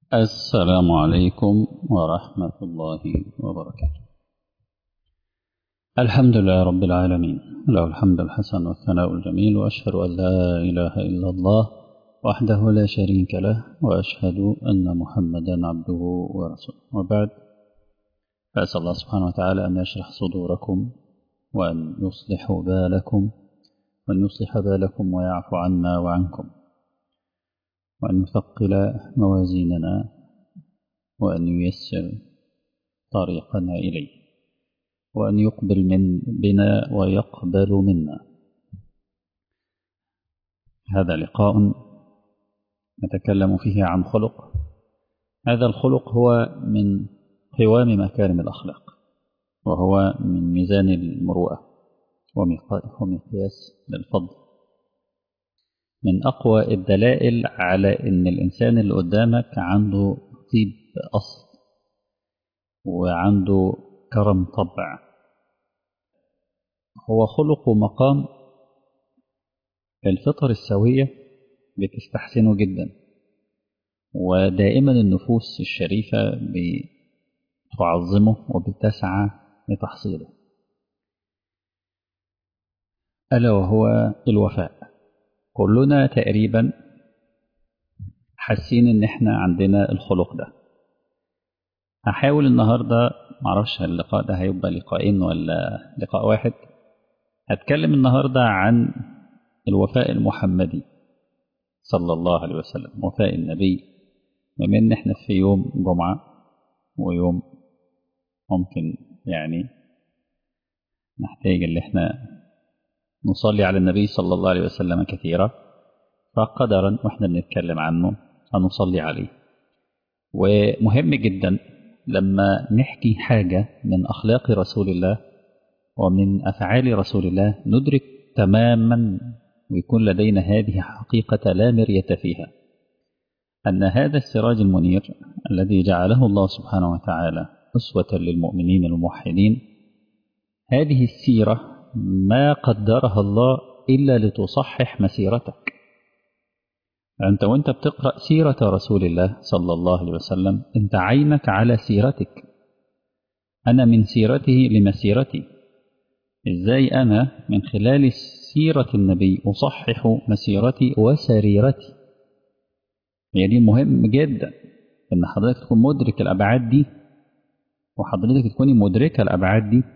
السلام عليكم ورحمة الله وبركاته الحمد لله رب العالمين له الحمد الحسن والثناء الجميل وأشهد أن لا إله إلا الله وحده لا شريك له وأشهد أن محمدا عبده ورسوله وبعد فأسأل الله سبحانه وتعالى أن يشرح صدوركم وأن يصلح بالكم وأن يصلح بالكم ويعفو عنا وعنكم وأن يثقل موازيننا وأن ييسر طريقنا إليه وأن يقبل من بنا ويقبل منا هذا لقاء نتكلم فيه عن خلق هذا الخلق هو من قوام مكارم الأخلاق وهو من ميزان المروءة ومقياس للفضل من أقوى الدلائل على أن الإنسان اللي قدامك عنده طيب أصل وعنده كرم طبع هو خلق مقام الفطر السوية بتستحسنه جدا ودائما النفوس الشريفة بتعظمه وبتسعى لتحصيله ألا وهو الوفاء كلنا تقريبا حاسين ان احنا عندنا الخلق ده هحاول النهاردة معرفش اللقاء ده هيبقى لقاءين ولا لقاء واحد هتكلم النهاردة عن الوفاء المحمدي صلى الله عليه وسلم وفاء النبي بما ان احنا في يوم جمعة ويوم ممكن يعني نحتاج ان احنا نصلي على النبي صلى الله عليه وسلم كثيرا فقدرا واحنا بنتكلم عنه هنصلي عليه ومهم جدا لما نحكي حاجة من أخلاق رسول الله ومن أفعال رسول الله ندرك تماما ويكون لدينا هذه حقيقة لا مرية فيها أن هذا السراج المنير الذي جعله الله سبحانه وتعالى أسوة للمؤمنين الموحدين هذه السيرة ما قدرها الله إلا لتصحح مسيرتك أنت وأنت بتقرأ سيرة رسول الله صلى الله عليه وسلم أنت عينك على سيرتك أنا من سيرته لمسيرتي إزاي أنا من خلال سيرة النبي أصحح مسيرتي وسريرتي هي دي مهم جدا إن حضرتك تكون مدرك الأبعاد دي وحضرتك تكوني مدركة الأبعاد دي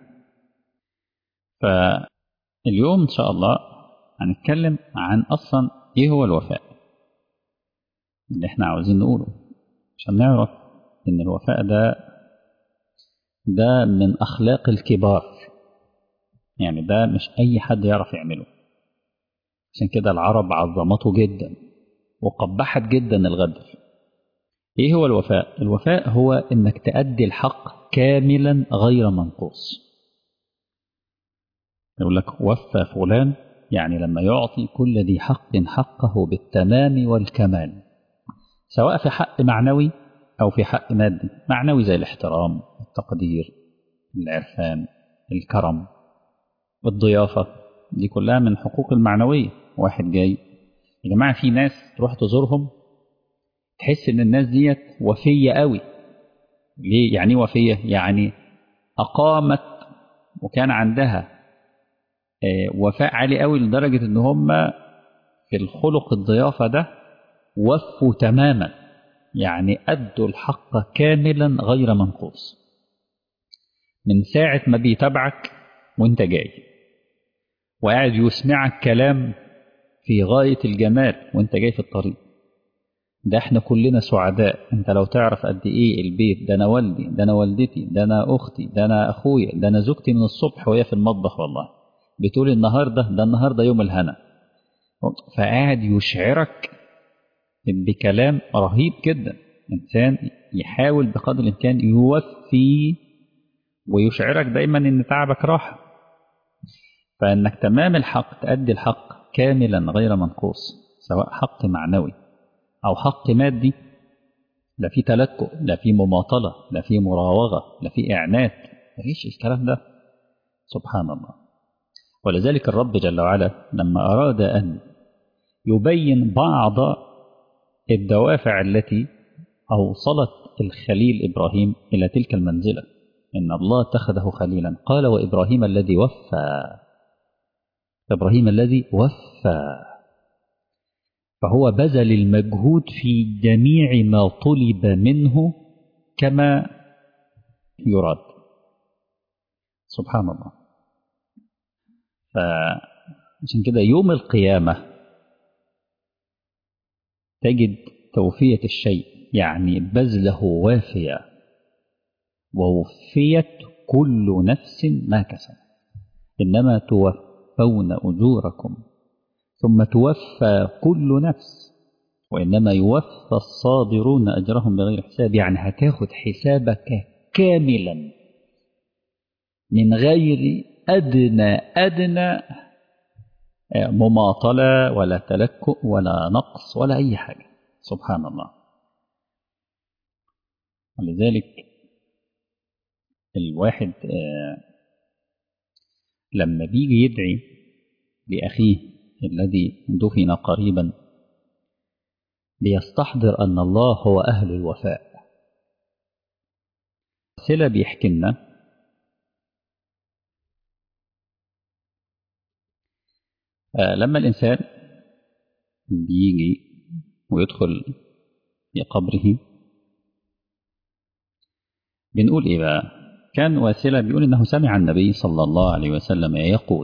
فاليوم إن شاء الله هنتكلم عن أصلا إيه هو الوفاء اللي إحنا عاوزين نقوله عشان نعرف إن الوفاء ده ده من أخلاق الكبار يعني ده مش أي حد يعرف يعمله عشان كده العرب عظمته جدا وقبحت جدا الغدر إيه هو الوفاء؟ الوفاء هو إنك تأدي الحق كاملا غير منقوص يقول لك وفى فلان يعني لما يعطي كل ذي حق حقه بالتمام والكمال سواء في حق معنوي أو في حق مادي معنوي زي الاحترام التقدير العرفان الكرم الضيافة دي كلها من حقوق المعنوية واحد جاي يا جماعة في ناس تروح تزورهم تحس ان الناس ديت وفية قوي ليه يعني وفية يعني أقامت وكان عندها وفاء عالي قوي لدرجة ان هم في الخلق الضيافة ده وفوا تماما يعني أدوا الحق كاملا غير منقوص من ساعة ما بيتابعك وانت جاي وقاعد يسمعك كلام في غاية الجمال وانت جاي في الطريق ده احنا كلنا سعداء انت لو تعرف قد ايه البيت ده انا والدي ده انا والدتي ده انا اختي ده انا اخويا ده انا زوجتي من الصبح وهي في المطبخ والله بتقول النهارده ده النهارده يوم الهنا فقاعد يشعرك بكلام رهيب جدا انسان يحاول بقدر الامكان يوفي ويشعرك دايما ان تعبك راحه فانك تمام الحق تأدي الحق كاملا غير منقوص سواء حق معنوي او حق مادي لا في تلكؤ لا في مماطله لا في مراوغه لا في اعنات مفيش الكلام ده سبحان الله ولذلك الرب جل وعلا لما أراد أن يبين بعض الدوافع التي أوصلت الخليل إبراهيم إلى تلك المنزلة إن الله اتخذه خليلا قال وإبراهيم الذي وفى إبراهيم الذي وفى فهو بذل المجهود في جميع ما طلب منه كما يراد سبحان الله فعشان كده يوم القيامة تجد توفية الشيء يعني بذله وافية ووفيت كل نفس ما كسبت إنما توفون أجوركم ثم توفى كل نفس وإنما يوفى الصابرون أجرهم بغير حساب يعني هتاخد حسابك كاملا من غير أدنى أدنى مماطلة ولا تلكؤ ولا نقص ولا أي حاجة سبحان الله ولذلك الواحد لما بيجي يدعي لأخيه الذي دفن قريبا بيستحضر أن الله هو أهل الوفاء سلة بيحكي لنا لما الإنسان بيجي ويدخل في قبره بنقول إيه بقى كان واسلة بيقول إنه سمع النبي صلى الله عليه وسلم يقول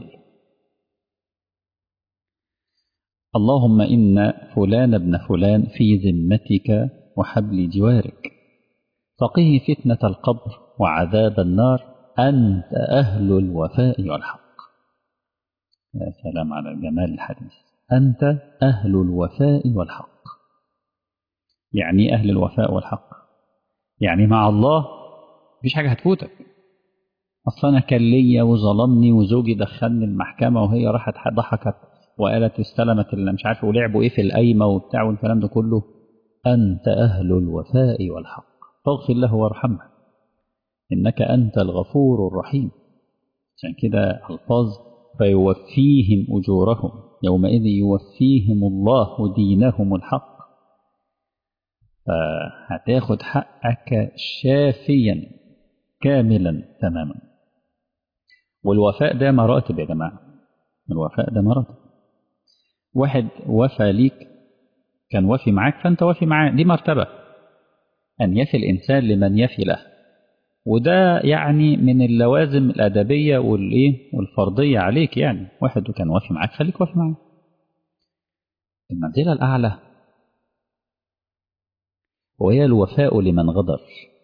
اللهم إن فلان ابن فلان في ذمتك وحبل جوارك فقه فتنة القبر وعذاب النار أنت أهل الوفاء والحق يا سلام على جمال الحديث أنت أهل الوفاء والحق يعني أهل الوفاء والحق يعني مع الله مفيش حاجة هتفوتك أصل أنا كان ليا وظلمني وزوجي دخلني المحكمة وهي راحت ضحكت وقالت استلمت اللي مش عارف ولعبوا إيه في القايمة وبتاع والكلام ده كله أنت أهل الوفاء والحق فاغفر له وارحمه إنك أنت الغفور الرحيم عشان كده ألفاظ فيوفيهم أجورهم يومئذ يوفيهم الله دينهم الحق فهتاخد حقك شافيا كاملا تماما والوفاء ده مراتب يا جماعة الوفاء ده مراتب واحد وفى ليك كان وفي معاك فأنت وفي معاه دي مرتبة أن يفي الإنسان لمن يفي له وده يعني من اللوازم الأدبية والإيه والفرضية عليك يعني واحد كان وافي معاك خليك وافي معاه المنزلة الأعلى وهي الوفاء لمن غدر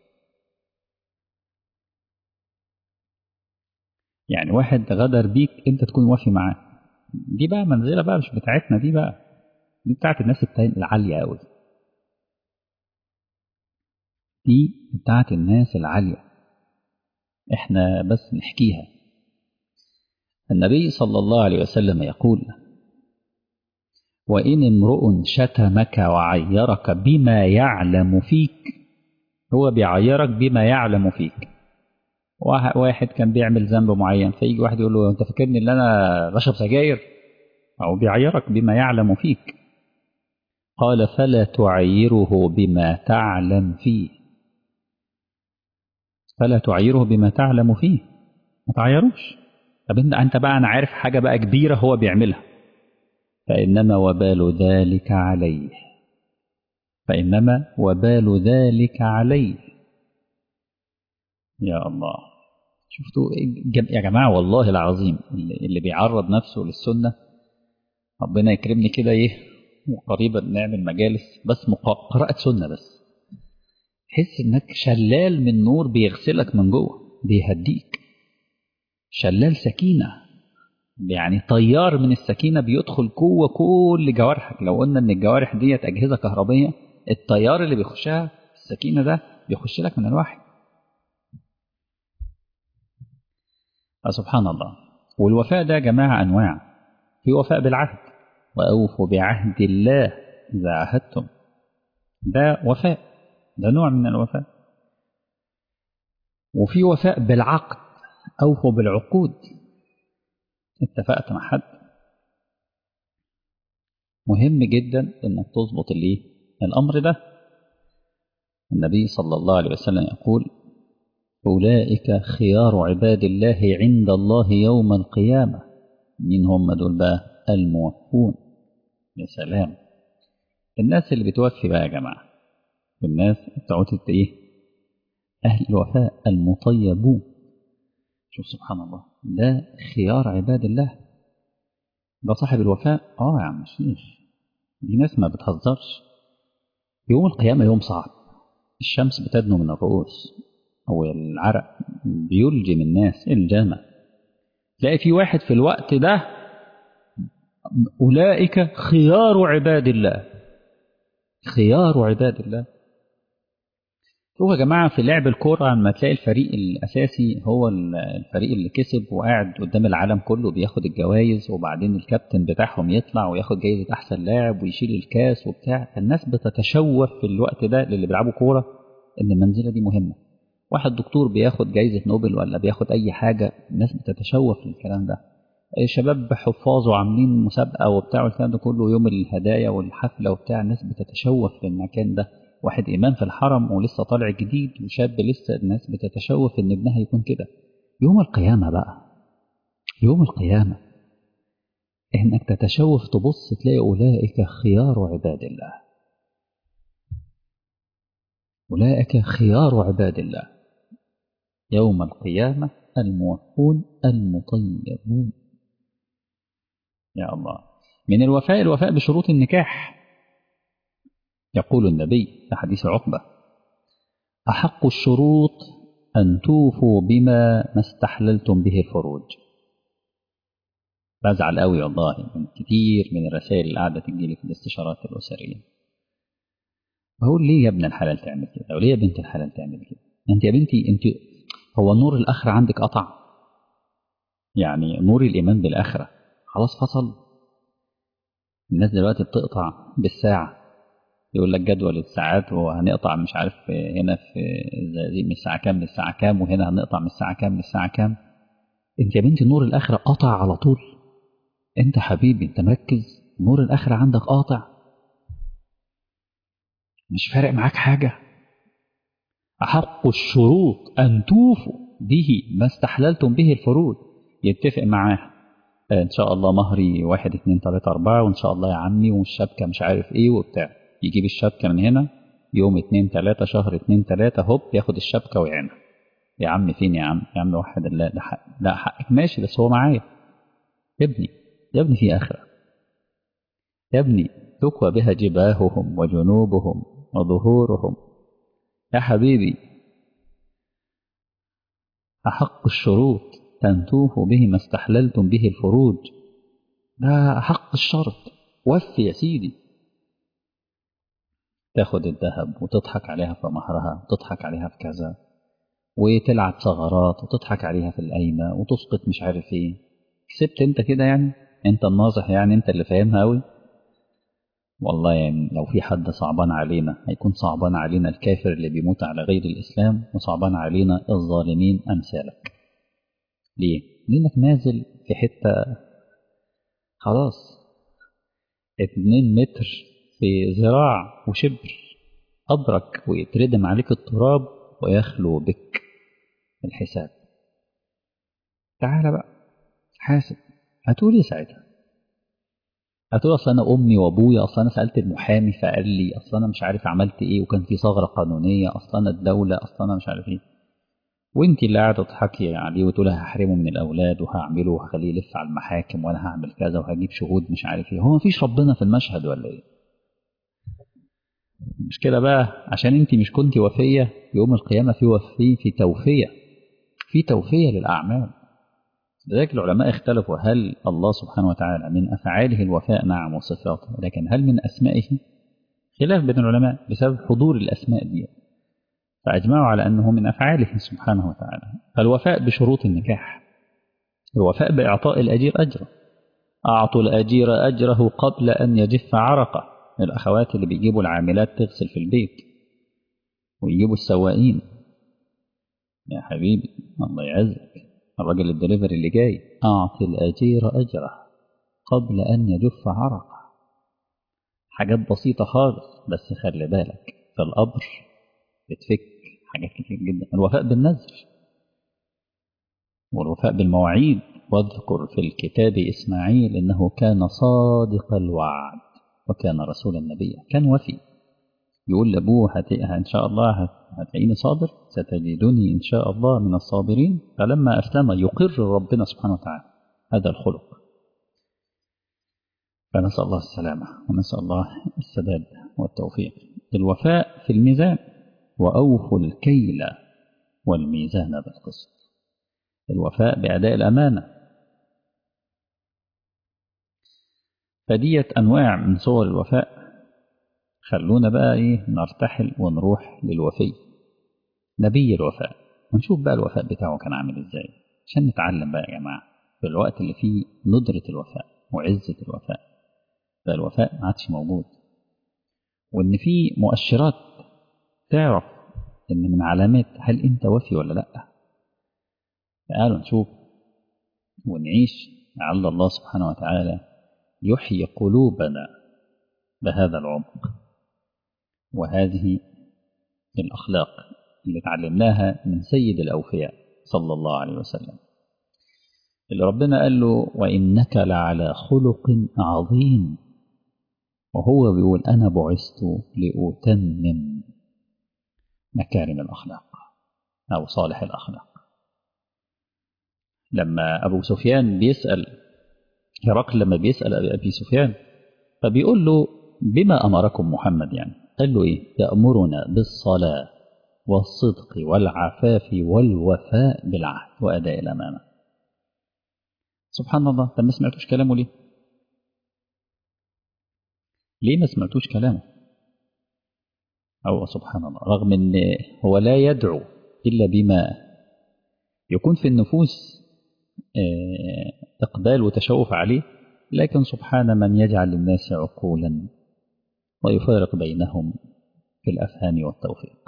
يعني واحد غدر بيك انت تكون وافي معاه دي بقى منزلة بقى مش بتاعتنا دي بقى دي بتاعت الناس العالية قوي دي بتاعت الناس العالية احنا بس نحكيها النبي صلى الله عليه وسلم يقول وإن امرؤ شتمك وعيرك بما يعلم فيك هو بيعيرك بما يعلم فيك واحد كان بيعمل ذنب معين فيجي واحد يقول له انت فاكرني ان انا بشرب سجاير او بيعيرك بما يعلم فيك قال فلا تعيره بما تعلم فيه فلا تعيره بما تعلم فيه ما تعيروش طب انت انت بقى انا عارف حاجه بقى كبيره هو بيعملها فانما وبال ذلك عليه فانما وبال ذلك عليه يا الله شفتوا يا جماعه والله العظيم اللي, اللي بيعرض نفسه للسنه ربنا يكرمني كده ايه وقريبا نعمل مجالس بس قراءه سنه بس تحس انك شلال من نور بيغسلك من جوه بيهديك شلال سكينة يعني طيار من السكينة بيدخل جوه كل جوارحك لو قلنا ان الجوارح ديت أجهزة كهربية التيار اللي بيخشها السكينة ده بيخش لك من الوحي سبحان الله والوفاء ده يا جماعة أنواع في وفاء بالعهد وأوفوا بعهد الله إذا عهدتم ده وفاء ده نوع من الوفاء وفي وفاء بالعقد أوفوا بالعقود اتفقت مع حد مهم جدا انك تظبط الايه الامر ده النبي صلى الله عليه وسلم يقول أولئك خيار عباد الله عند الله يوم القيامة مين هم دول بقى الموفون يا سلام الناس اللي بتوفي بقى يا جماعة الناس بتعود ايه أهل الوفاء المطيبون شوف سبحان الله ده خيار عباد الله ده صاحب الوفاء اه يا عم شيخ دي ناس ما بتهزرش يوم القيامة يوم صعب الشمس بتدنو من الرؤوس أو العرق بيلجم الناس الجامة تلاقي في واحد في الوقت ده أولئك خيار عباد الله خيار عباد الله شوف يا جماعة في لعب الكورة لما تلاقي الفريق الأساسي هو الفريق اللي كسب وقاعد قدام العالم كله بياخد الجوائز وبعدين الكابتن بتاعهم يطلع وياخد جايزة أحسن لاعب ويشيل الكاس وبتاع الناس بتتشوف في الوقت ده للي بيلعبوا كورة إن المنزلة دي مهمة واحد دكتور بياخد جايزة نوبل ولا بياخد أي حاجة الناس بتتشوف للكلام ده شباب حفاظ وعاملين مسابقة وبتاع والكلام ده كله يوم الهدايا والحفلة وبتاع الناس بتتشوف في المكان ده واحد إمام في الحرم ولسه طالع جديد وشاب لسه الناس بتتشوف إن ابنها يكون كده يوم القيامة بقى يوم القيامة إنك تتشوف تبص تلاقي أولئك خيار عباد الله أولئك خيار عباد الله يوم القيامة الموفون المطيبون يا الله من الوفاء الوفاء بشروط النكاح يقول النبي في حديث عقبة أحق الشروط أن توفوا بما ما استحللتم به الفروج بزعل قوي والله من كتير من الرسائل اللي قاعدة تجيلي في الاستشارات الأسرية بقول ليه يا ابن الحلال تعمل كده أو ليه يا بنت الحلال تعمل كده أنت يا بنتي أنت هو نور الآخرة عندك قطع يعني نور الإيمان بالآخرة خلاص فصل الناس دلوقتي بتقطع بالساعة يقول لك جدول الساعات وهنقطع مش عارف هنا في من الساعة كام للساعة كام وهنا هنقطع من الساعة كام للساعة كام انت يا بنتي نور الآخرة قطع على طول انت حبيبي انت مركز نور الآخرة عندك قاطع مش فارق معاك حاجة أحق الشروط أن توفوا به ما استحللتم به الفروض يتفق معاه ان شاء الله مهري واحد اتنين تلاتة اربعة وان شاء الله يا عمي والشبكة مش عارف ايه وبتاع يجيب الشبكة من هنا يوم اتنين تلاتة شهر اتنين تلاتة هوب ياخد الشبكة ويعينها يا عم فين يا عم يا عم وحد الله ده حق لا حقك ماشي بس هو معايا يا ابني يا ابني في آخرة يا ابني تكوى بها جباههم وجنوبهم وظهورهم يا حبيبي أحق الشروط أن توفوا به ما استحللتم به الفروج ده حق الشرط وفي يا سيدي تاخد الذهب وتضحك عليها في مهرها وتضحك عليها في كذا وتلعب ثغرات وتضحك عليها في القايمة وتسقط مش عارف ايه كسبت انت كده يعني انت الناصح يعني انت اللي فاهمها قوي والله يعني لو في حد صعبان علينا هيكون صعبان علينا الكافر اللي بيموت على غير الإسلام وصعبان علينا الظالمين أمثالك ليه؟ لأنك نازل في حتة خلاص اتنين متر في ذراع وشبر أدرك ويتردم عليك التراب ويخلو بك الحساب تعال بقى حاسب هتقول ايه ساعتها هتقول اصل انا امي وابويا اصل انا سالت المحامي فقال لي اصل انا مش عارف عملت ايه وكان في ثغره قانونيه اصل انا الدوله اصل انا مش عارف ايه وانت اللي قاعده تضحكي عليه وتقولي هحرمه من الاولاد وهعمله وهخليه يلف على المحاكم وانا هعمل كذا وهجيب شهود مش عارف ايه هو مفيش ربنا في المشهد ولا ايه مش كده بقى عشان انت مش كنت وفيه يوم القيامه في وفي في توفيه في توفيه للاعمال لذلك العلماء اختلفوا هل الله سبحانه وتعالى من افعاله الوفاء نعم وصفاته لكن هل من اسمائه خلاف بين العلماء بسبب حضور الاسماء دي فأجمعوا على أنه من أفعاله سبحانه وتعالى فالوفاء بشروط النكاح الوفاء بإعطاء الأجير أجره أعطوا الأجير أجره قبل أن يجف عرقه الأخوات اللي بيجيبوا العاملات تغسل في البيت ويجيبوا السواقين يا حبيبي الله يعزك الراجل الدليفري اللي جاي أعطي الأجير أجره قبل أن يجف عرقه حاجات بسيطة خالص بس خلي بالك في القبر بتفك حاجات كتير جدا الوفاء بالنذر والوفاء بالمواعيد واذكر في الكتاب إسماعيل إنه كان صادق الوعد وكان رسول النبي كان وفي يقول لأبوه هت... إن شاء الله هتلاقيني صابر ستجدني إن شاء الله من الصابرين فلما أسلم يقر ربنا سبحانه وتعالى هذا الخلق فنسأل الله السلامة ونسأل الله السداد والتوفيق الوفاء في الميزان وأوفوا الكيل والميزان بالقسط الوفاء بأداء الأمانة فديت أنواع من صور الوفاء خلونا بقى إيه نرتحل ونروح للوفي نبي الوفاء ونشوف بقى الوفاء بتاعه كان عامل إزاي عشان نتعلم بقى يا جماعة في الوقت اللي فيه ندرة الوفاء وعزة الوفاء فالوفاء ما عادش موجود وإن في مؤشرات تعرف إن من علامات هل أنت وفي ولا لأ تعالوا نشوف ونعيش لعل الله سبحانه وتعالى يحيي قلوبنا بهذا العمق وهذه الأخلاق اللي تعلمناها من سيد الأوفياء صلى الله عليه وسلم اللي ربنا قال له وإنك لعلى خلق عظيم وهو بيقول أنا بعثت لأتمم مكارم الأخلاق أو صالح الأخلاق لما أبو سفيان بيسأل هرقل لما بيسأل أبي سفيان فبيقول له بما أمركم محمد يعني قال له إيه يأمرنا بالصلاة والصدق والعفاف والوفاء بالعهد وأداء الأمانة سبحان الله طب ما سمعتوش كلامه ليه ليه ما سمعتوش كلامه أو سبحان الله رغم أن هو لا يدعو إلا بما يكون في النفوس إقبال وتشوف عليه لكن سبحان من يجعل للناس عقولا ويفارق بينهم في الأفهام والتوفيق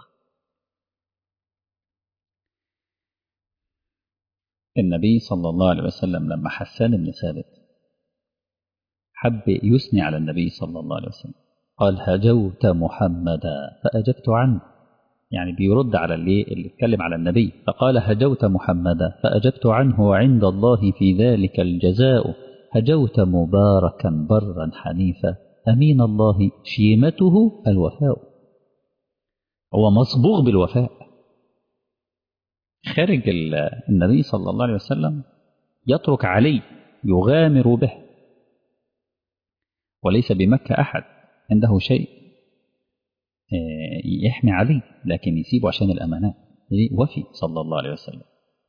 النبي صلى الله عليه وسلم لما حسان بن ثابت حب يثني على النبي صلى الله عليه وسلم قال هجوت محمدا فأجبت عنه يعني بيرد على اللي اللي اتكلم على النبي فقال هجوت محمدا فأجبت عنه وعند الله في ذلك الجزاء هجوت مباركا برا حنيفا أمين الله شيمته الوفاء هو مصبوغ بالوفاء خارج النبي صلى الله عليه وسلم يترك علي يغامر به وليس بمكة أحد عنده شيء يحمي علي لكن يسيبه عشان الأمانات وفي صلى الله عليه وسلم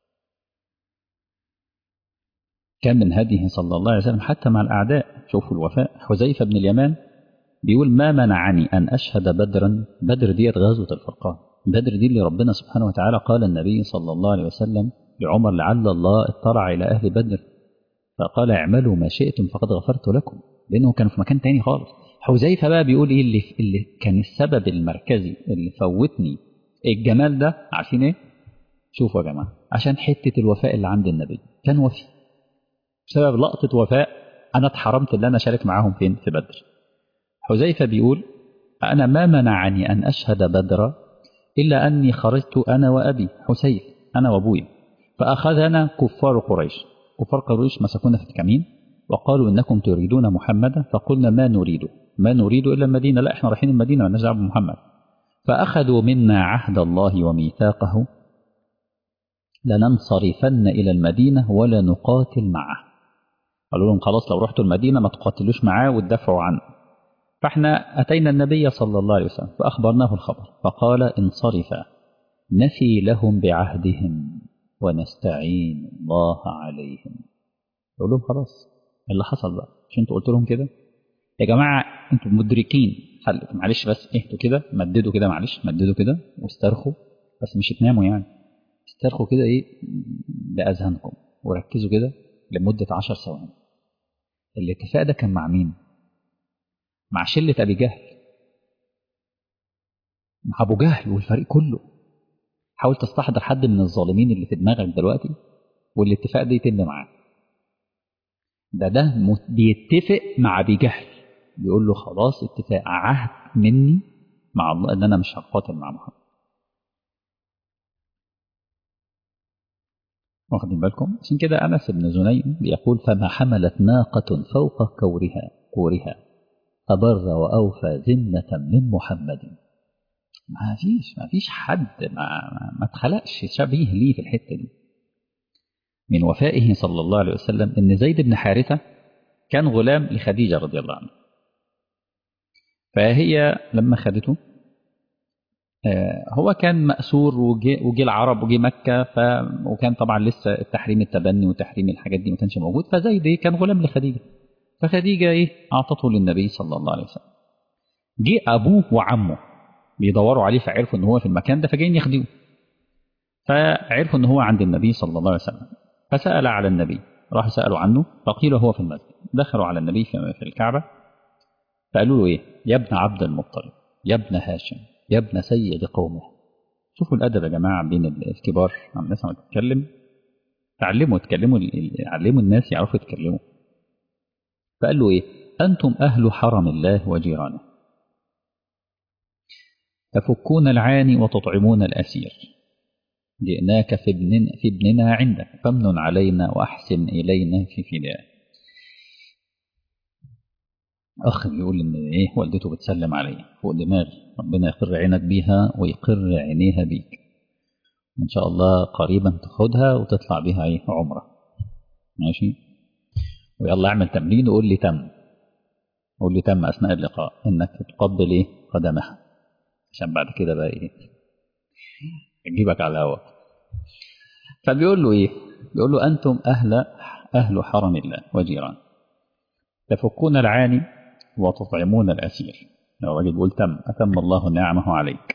كان من هديه صلى الله عليه وسلم حتى مع الأعداء شوفوا الوفاء حذيفة بن اليمان بيقول ما منعني أن أشهد بدرا بدر ديت غزوة الفرقان بدر دي اللي ربنا سبحانه وتعالى قال النبي صلى الله عليه وسلم لعمر لعل الله اطلع إلى أهل بدر فقال اعملوا ما شئتم فقد غفرت لكم لأنه كانوا في مكان تاني خالص حذيفة بقى بيقول إيه اللي, اللي كان السبب المركزي اللي فوتني الجمال ده عارفين إيه؟ شوفوا يا جماعة عشان حتة الوفاء اللي عند النبي كان وفي بسبب لقطة وفاء أنا اتحرمت اللي أنا أشارك معاهم فين في بدر حذيفة بيقول أنا ما منعني أن أشهد بدر إلا أني خرجت أنا وأبي حسين أنا وأبويا فأخذنا كفار قريش كفار قريش مسكونا في الكمين وقالوا إنكم تريدون محمدا فقلنا ما نريده ما نريد إلا المدينة لا إحنا رايحين المدينة ونرجع بمحمد فأخذوا منا عهد الله وميثاقه لننصرفن إلى المدينة ولا نقاتل معه قالوا لهم خلاص لو رحتوا المدينة ما تقاتلوش معاه وتدافعوا عنه فاحنا أتينا النبي صلى الله عليه وسلم فأخبرناه الخبر فقال انصرفا نفي لهم بعهدهم ونستعين الله عليهم يقول لهم خلاص اللي حصل بقى مش انتوا قلت لهم كده يا جماعة انتوا مدركين حل معلش بس اهدوا كده مددوا كده معلش مددوا كده واسترخوا بس مش تناموا يعني استرخوا كده ايه بأذهانكم وركزوا كده لمدة عشر ثواني الاتفاق ده كان مع مين؟ مع شلة أبي جهل مع أبو جهل والفريق كله حاول تستحضر حد من الظالمين اللي في دماغك دلوقتي والاتفاق ده يتم معاه ده ده بيتفق مع أبي جهل بيقول له خلاص اتفاق عهد مني مع الله ان انا مش هقاتل مع محمد واخدين بالكم عشان كده أنس بن زنيم بيقول فما حملت ناقة فوق كورها كورها أبر وأوفى ذمة من محمد ما فيش ما فيش حد ما, ما اتخلقش شبيه ليه في الحتة دي من وفائه صلى الله عليه وسلم ان زيد بن حارثة كان غلام لخديجة رضي الله عنها فهي لما خدته هو كان مأسور وجي, وجي العرب وجي مكة ف وكان طبعا لسه التحريم التبني وتحريم الحاجات دي ما كانش موجود فزيد كان غلام لخديجة فخديجة ايه أعطته للنبي صلى الله عليه وسلم جه أبوه وعمه بيدوروا عليه فعرفوا ان هو في المكان ده فجايين ياخدوه فعرفوا ان هو عند النبي صلى الله عليه وسلم فسأل على النبي راح سألوا عنه فقيل هو في المسجد دخلوا على النبي في الكعبة فقالوا له ايه يا ابن عبد المطلب يا ابن هاشم يا ابن سيد قومه شوفوا الأدب يا جماعة بين الكبار عم الناس عم تتكلم تعلموا تكلموا علموا الناس يعرفوا يتكلموا فقال له ايه أنتم أهل حرم الله وجيرانه تفكون العاني وتطعمون الأسير جئناك في, ابن في ابننا عندك فامن علينا وأحسن إلينا في فداء أخ بيقول إن إيه والدته بتسلم عليه فوق دماغي ربنا يقر عينك بيها ويقر عينيها بيك إن شاء الله قريبا تاخدها وتطلع بيها إيه عمرة ماشي ويلا اعمل تمرين وقول لي تم قول لي تم أثناء اللقاء إنك تقبل إيه قدمها عشان بعد كده بقى إيه اجيبك على الهواء فبيقول له ايه بيقول له انتم اهل اهل حرم الله وجيران تفكون العاني وتطعمون الاسير لو الراجل بيقول تم اتم الله نعمه عليك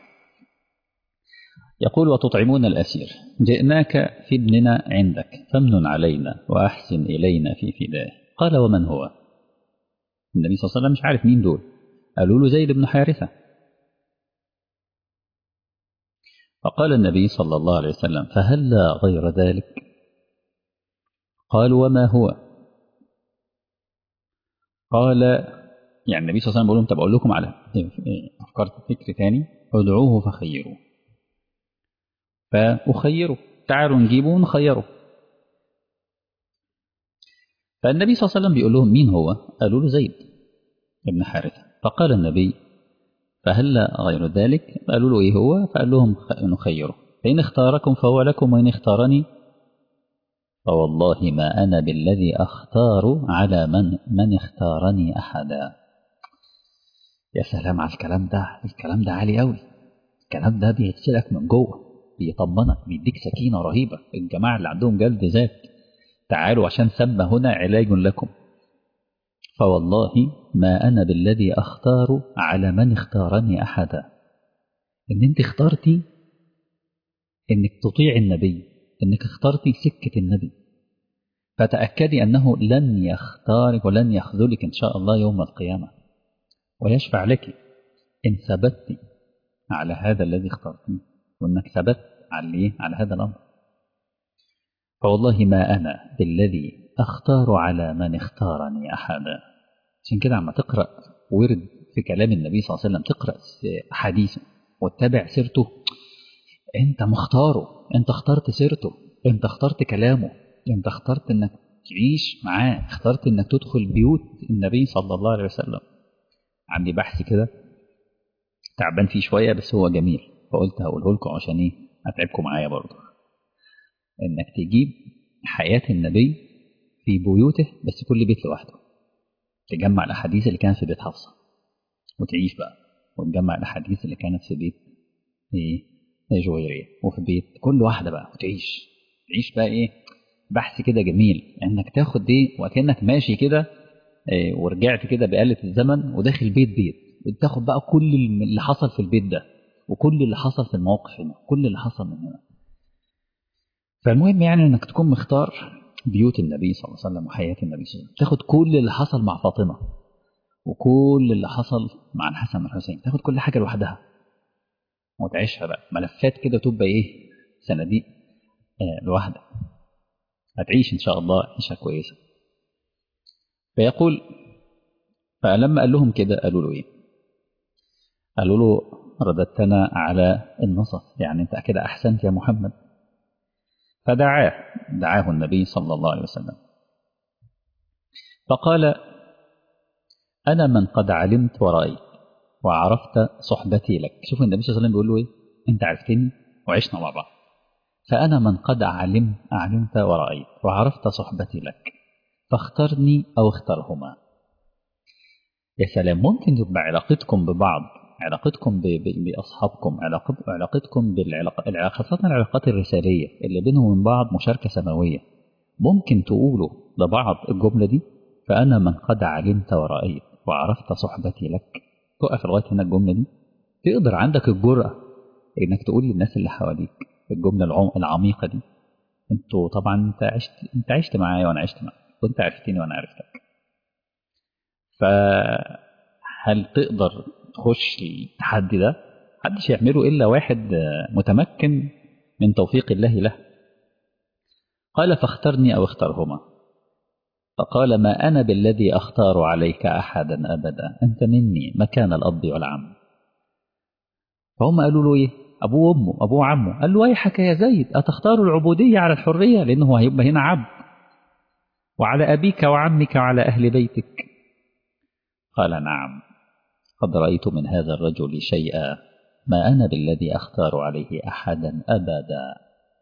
يقول وتطعمون الاسير جئناك في ابننا عندك فامن علينا واحسن الينا في فداه قال ومن هو النبي صلى الله عليه وسلم مش عارف مين دول قالوا له زيد بن حارثه فقال النبي صلى الله عليه وسلم فهلا غير ذلك قال وما هو قال يعني النبي صلى الله عليه وسلم بيقول لهم طب اقول لكم على افكار فكر ثاني ادعوه فخيروه فاخيره تعالوا نجيبه ونخيره فالنبي صلى الله عليه وسلم بيقول لهم مين هو قالوا له زيد ابن حارثه فقال النبي فهل غير ذلك قالوا له إيه هو فقال لهم نخيره فإن اختاركم فهو لكم وإن اختارني فوالله ما أنا بالذي أختار على من من اختارني أحدا يا سلام على الكلام ده الكلام ده عالي قوي الكلام ده بيغسلك من جوه بيطمنك بيديك سكينة رهيبة الجماعة اللي عندهم جلد ذات تعالوا عشان ثم هنا علاج لكم فوالله ما أنا بالذي أختار على من اختارني أحدا إن أنت اخترتي إنك تطيع النبي إنك اخترتي سكة النبي فتأكدي أنه لن يختارك ولن يخذلك إن شاء الله يوم القيامة ويشفع لك إن ثبتي على هذا الذي اخترتيه وإنك ثبت عليه على هذا الأمر فوالله ما أنا بالذي أختار على من اختارني أحدا عشان كده عما تقرأ ورد في كلام النبي صلى الله عليه وسلم تقرأ حديثه وتتابع سيرته أنت مختاره أنت اخترت سيرته أنت اخترت كلامه أنت اخترت أنك تعيش معاه اخترت أنك تدخل بيوت النبي صلى الله عليه وسلم عندي بحث كده تعبان فيه شوية بس هو جميل فقلت هقوله لكم عشان ايه اتعبكم معايا برضه انك تجيب حياة النبي في بيوته بس كل بيت لوحده تجمع الاحاديث اللي كانت في بيت حفصة وتعيش بقى وتجمع الاحاديث اللي كانت في بيت ايه جويرية وفي بيت كل واحدة بقى وتعيش تعيش بقى ايه بحث كده جميل انك تاخد دي وكانك ماشي كده إيه ورجعت كده بآلة الزمن وداخل بيت بيت تاخد بقى كل اللي حصل في البيت ده وكل اللي حصل في المواقف هنا كل اللي حصل من هنا فالمهم يعني انك تكون مختار بيوت النبي صلى الله عليه وسلم وحياة النبي صلى الله عليه وسلم تاخد كل اللي حصل مع فاطمة وكل اللي حصل مع الحسن والحسين تاخد كل حاجة لوحدها وتعيشها بقى ملفات كده تبقى ايه صناديق آه لوحدها هتعيش ان شاء الله عيشة كويسة فيقول فلما قال لهم كده قالوا له ايه قالوا له رددتنا على النصف يعني انت كده احسنت يا محمد فدعاه دعاه النبي صلى الله عليه وسلم فقال أنا من قد علمت ورأيت وعرفت صحبتي لك شوف النبي صلى الله عليه وسلم بيقول له إيه أنت عرفتني وعشنا مع بعض فأنا من قد علمت علمت ورأيت وعرفت صحبتي لك فاخترني أو اخترهما يا سلام ممكن يبقى علاقتكم ببعض علاقتكم بأصحابكم علاقتكم بالعلاقات خاصة العلاقات الرسالية اللي بينهم وبين بعض مشاركة سماوية ممكن تقولوا لبعض الجملة دي فأنا من قد علمت ورأيت وعرفت صحبتي لك تقف لغاية هنا الجملة دي تقدر عندك الجرأة إنك تقول للناس اللي حواليك الجملة العميقة دي انتوا طبعا انت عشت انت عشت معايا وانا عشت معاك وانت عرفتني وانا عرفتك فهل تقدر تخش التحدي ده محدش يعمله الا واحد متمكن من توفيق الله له قال فاخترني او اخترهما فقال ما انا بالذي اختار عليك احدا ابدا انت مني مكان الاب والعم فهم قالوا له ايه ابوه وامه ابوه وعمه قال له ويحك يا زيد اتختار العبوديه على الحريه لانه هيبقى هنا عبد وعلى ابيك وعمك وعلى اهل بيتك قال نعم قد رايت من هذا الرجل شيئا ما انا بالذي اختار عليه احدا ابدا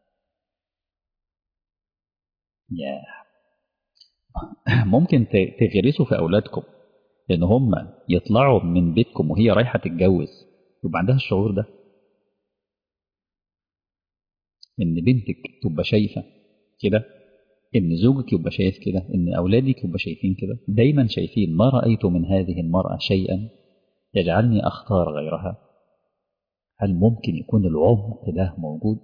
يا ممكن تغرسوا في اولادكم ان هم يطلعوا من بيتكم وهي رايحه تتجوز يبقى عندها الشعور ده ان بنتك تبقى شايفه كده ان زوجك يبقى شايف كده ان اولادك يبقى شايفين كده دايما شايفين ما رايت من هذه المراه شيئا يجعلني اختار غيرها هل ممكن يكون العمق ده موجود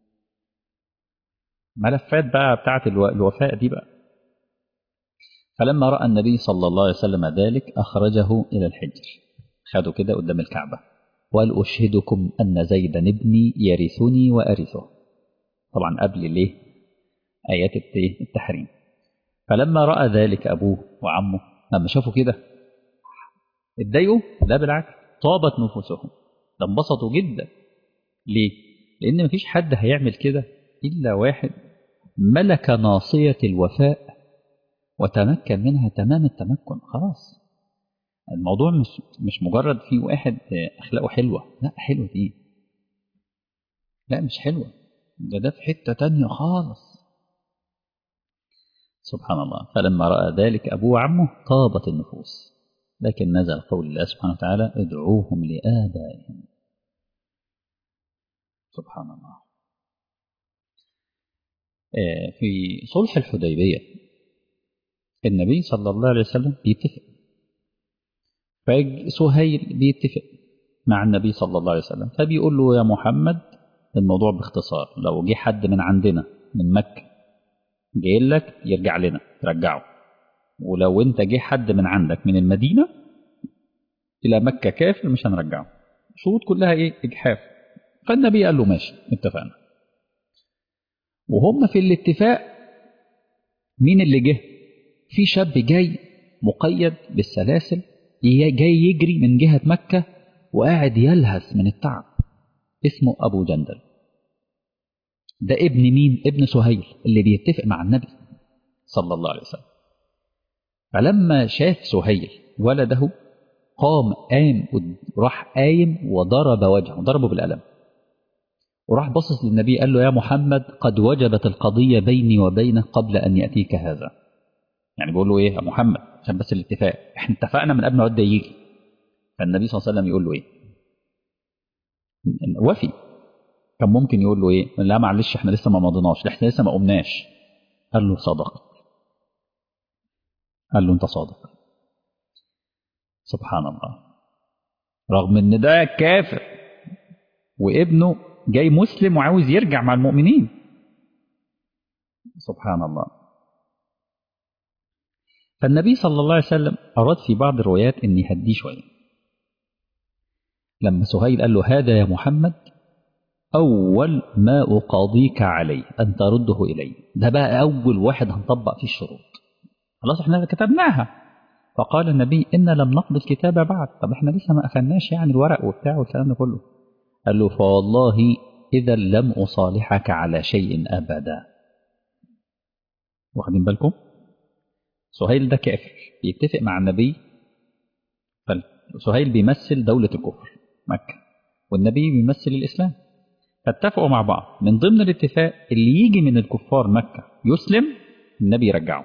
ملفات بقى بتاعت الوفاء دي بقى فلما راى النبي صلى الله عليه وسلم ذلك اخرجه الى الحجر خده كده قدام الكعبه وقال اشهدكم ان زيدا ابني يرثني وارثه طبعا قبل ليه آيات التحريم فلما رأى ذلك أبوه وعمه لما شافوا كده اتضايقوا لا بالعكس طابت نفوسهم ده انبسطوا جدا ليه؟ لأن مفيش حد هيعمل كده إلا واحد ملك ناصية الوفاء وتمكن منها تمام التمكن خلاص الموضوع مش مش مجرد في واحد أخلاقه حلوة لا حلوة دي لا مش حلوة ده ده في حتة تانية خالص سبحان الله فلما رأى ذلك أبوه وعمه طابت النفوس لكن نزل قول الله سبحانه وتعالى ادعوهم لآبائهم سبحان الله في صلح الحديبية النبي صلى الله عليه وسلم بيتفق فسهيل بيتفق مع النبي صلى الله عليه وسلم فبيقول له يا محمد الموضوع باختصار لو جه حد من عندنا من مكة جاي لك يرجع لنا ترجعه ولو انت جه حد من عندك من المدينة إلى مكة كافر مش هنرجعه شروط كلها ايه إجحاف فالنبي قال له ماشي اتفقنا وهم في الاتفاق مين اللي جه في شاب جاي مقيد بالسلاسل جاي يجري من جهة مكة وقاعد يلهث من التعب اسمه أبو جندل ده ابن مين؟ ابن سهيل اللي بيتفق مع النبي صلى الله عليه وسلم فلما شاف سهيل ولده قام قام راح قايم وضرب وجهه ضربه بالقلم وراح بصص للنبي قال له يا محمد قد وجبت القضية بيني وبينك قبل أن يأتيك هذا يعني بيقول له إيه يا محمد عشان بس الاتفاق احنا اتفقنا من قبل ما ده يجي فالنبي صلى الله عليه وسلم يقول له إيه وفي كان ممكن يقول له ايه لا معلش احنا لسه ما مضيناش احنا لسه ما قمناش قال له صدق قال له انت صادق سبحان الله رغم ان ده كافر وابنه جاي مسلم وعاوز يرجع مع المؤمنين سبحان الله فالنبي صلى الله عليه وسلم أراد في بعض الروايات أن يهديه شوية لما سهيل قال له هذا يا محمد أول ما أقاضيك عليه أن ترده إلي ده بقى أول واحد هنطبق فيه الشروط خلاص احنا كتبناها فقال النبي إن لم نقضي الكتاب بعد طب احنا لسه ما قفلناش يعني الورق وبتاع والكلام ده كله قال له فوالله إذا لم أصالحك على شيء أبدا واخدين بالكم سهيل ده كافر بيتفق مع النبي فسهيل بيمثل دولة الكفر مكة والنبي بيمثل الإسلام فاتفقوا مع بعض من ضمن الاتفاق اللي يجي من الكفار مكة يسلم النبي يرجعه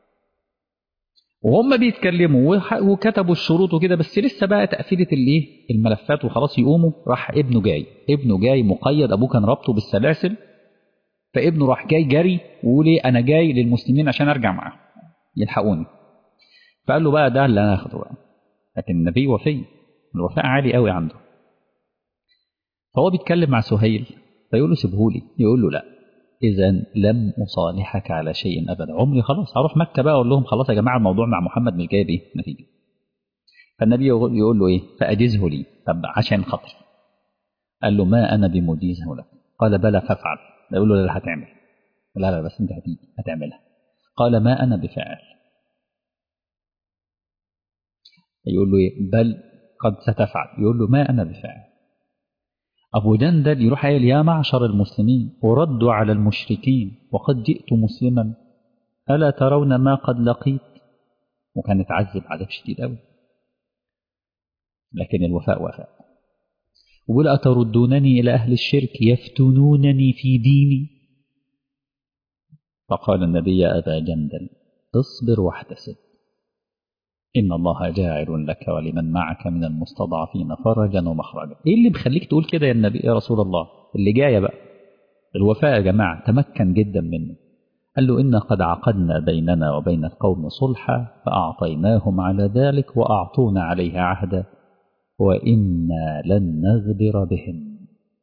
وهم بيتكلموا وكتبوا الشروط وكده بس لسه بقى تقفيله الايه الملفات وخلاص يقوموا راح ابنه جاي ابنه جاي مقيد ابوه كان ربطه بالسلاسل فابنه راح جاي جري ويقول ايه انا جاي للمسلمين عشان ارجع معاهم يلحقوني فقال له بقى ده اللي انا هاخده بقى لكن النبي وفي الوفاء عالي قوي عنده فهو بيتكلم مع سهيل فيقول له سيبهولي يقول له لا اذا لم اصالحك على شيء ابدا عمري خلاص هروح مكه بقى اقول لهم خلاص يا جماعه الموضوع مع محمد مش جايب ايه نتيجه فالنبي يقول له ايه فاجزه لي طب عشان خاطري قال له ما انا بمجيزه لك قال بلى فافعل يقول له لا هتعمل لا لا بس انت هتيجي هتعملها قال ما انا بفاعل يقول له ايه بل قد ستفعل يقول له ما انا بفاعل أبو جندل يروح قايل يا معشر المسلمين وردوا على المشركين وقد جئت مسلما ألا ترون ما قد لقيت وكان اتعذب عذاب شديد قوي لكن الوفاء وفاء وقل أتردونني إلى أهل الشرك يفتنونني في ديني فقال النبي يا أبا جندل اصبر واحتسب إن الله جاعل لك ولمن معك من المستضعفين فرجا ومخرجا إيه اللي مخليك تقول كده يا النبي يا رسول الله اللي جاية بقى الوفاء يا جماعة تمكن جدا منه قال له إن قد عقدنا بيننا وبين القوم صلحا فأعطيناهم على ذلك وأعطونا عليه عهدا وإنا لن نغدر بهم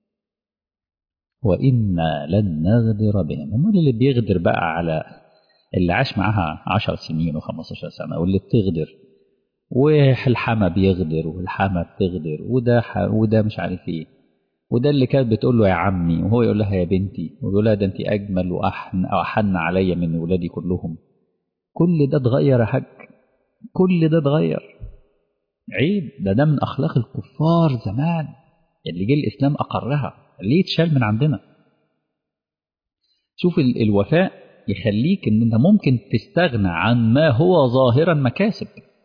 وإنا لن نغدر بهم هم اللي بيغدر بقى على اللي عاش معاها عشر سنين و15 سنة واللي بتغدر والحما بيغدر والحما بتغدر وده ح... وده مش عارف ايه وده اللي كانت بتقول له يا عمي وهو يقول لها يا بنتي ويقول لها ده انت اجمل واحن او احن عليا من ولادي كلهم كل ده اتغير يا حاج كل ده اتغير عيب ده ده من اخلاق الكفار زمان اللي جه الاسلام اقرها ليه اتشال من عندنا شوف ال... الوفاء يخليك ان انت ممكن تستغنى عن ما هو ظاهرا مكاسب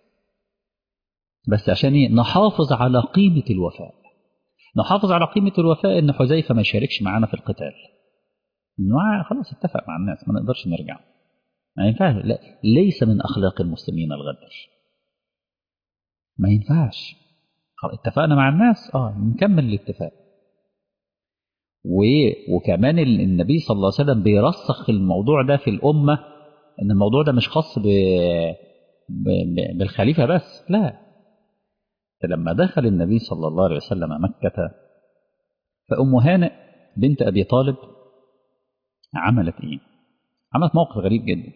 بس عشان ايه نحافظ على قيمة الوفاء نحافظ على قيمة الوفاء ان حذيفة ما يشاركش معانا في القتال انه خلاص اتفق مع الناس ما نقدرش نرجع ما ينفعش لا ليس من اخلاق المسلمين الغدر ما ينفعش اتفقنا مع الناس اه نكمل الاتفاق وكمان النبي صلى الله عليه وسلم بيرسخ الموضوع ده في الأمة إن الموضوع ده مش خاص ب... ب... ب... بالخليفة بس لا لما دخل النبي صلى الله عليه وسلم مكة فأم هانئ بنت أبي طالب عملت إيه؟ عملت موقف غريب جدا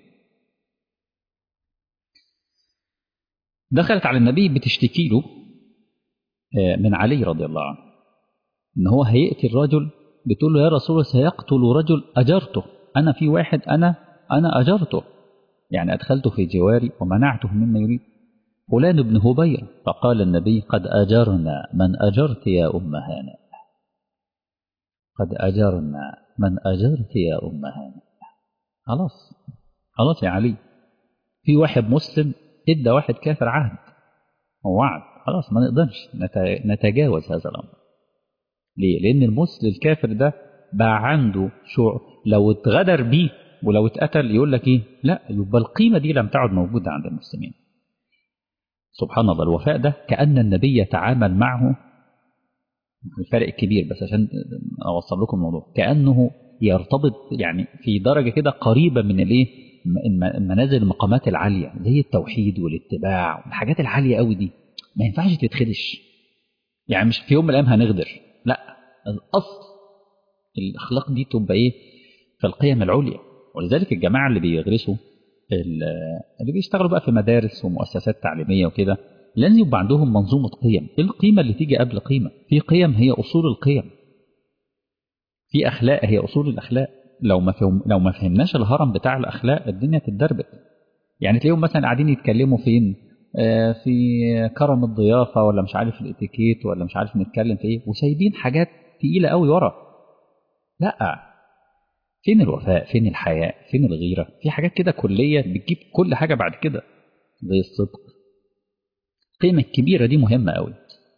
دخلت على النبي بتشتكي له من علي رضي الله عنه إن هو هيأتي الرجل بتقول له يا رسول الله سيقتل رجل أجرته أنا في واحد أنا أنا أجرته يعني أدخلته في جواري ومنعته مما يريد فلان بن هبير فقال النبي قد أجرنا من أجرت يا أم هانئ قد أجرنا من أجرت يا أم هانئ خلاص خلاص يا علي في واحد مسلم ادى واحد كافر عهد ووعد خلاص ما نقدرش نتجاوز هذا الأمر ليه؟ لأن المسلم الكافر ده بقى عنده شعور لو اتغدر بيه ولو اتقتل يقول لك ايه؟ لا يبقى القيمة دي لم تعد موجودة عند المسلمين. سبحان الله الوفاء ده كأن النبي يتعامل معه الفرق الكبير بس عشان أوصل لكم الموضوع كأنه يرتبط يعني في درجة كده قريبة من الايه؟ منازل المقامات العالية زي التوحيد والاتباع والحاجات العالية قوي دي ما ينفعش تتخدش يعني مش في يوم من الأيام هنغدر لا الأصل الأخلاق دي تبقى إيه في القيم العليا ولذلك الجماعة اللي بيغرسوا اللي بيشتغلوا بقى في مدارس ومؤسسات تعليمية وكده لازم يبقى عندهم منظومة قيم إيه القيمة اللي تيجي قبل قيمة في قيم هي أصول القيم في أخلاق هي أصول الأخلاق لو ما فهم لو ما فهمناش الهرم بتاع الأخلاق الدنيا تتدربك يعني تلاقيهم مثلا قاعدين يتكلموا فين في كرم الضيافة ولا مش عارف الاتيكيت ولا مش عارف نتكلم في ايه وسايبين حاجات تقيلة قوي ورا لا فين الوفاء فين الحياء فين الغيرة في حاجات كده كلية بتجيب كل حاجة بعد كده زي الصدق القيم الكبيرة دي مهمة قوي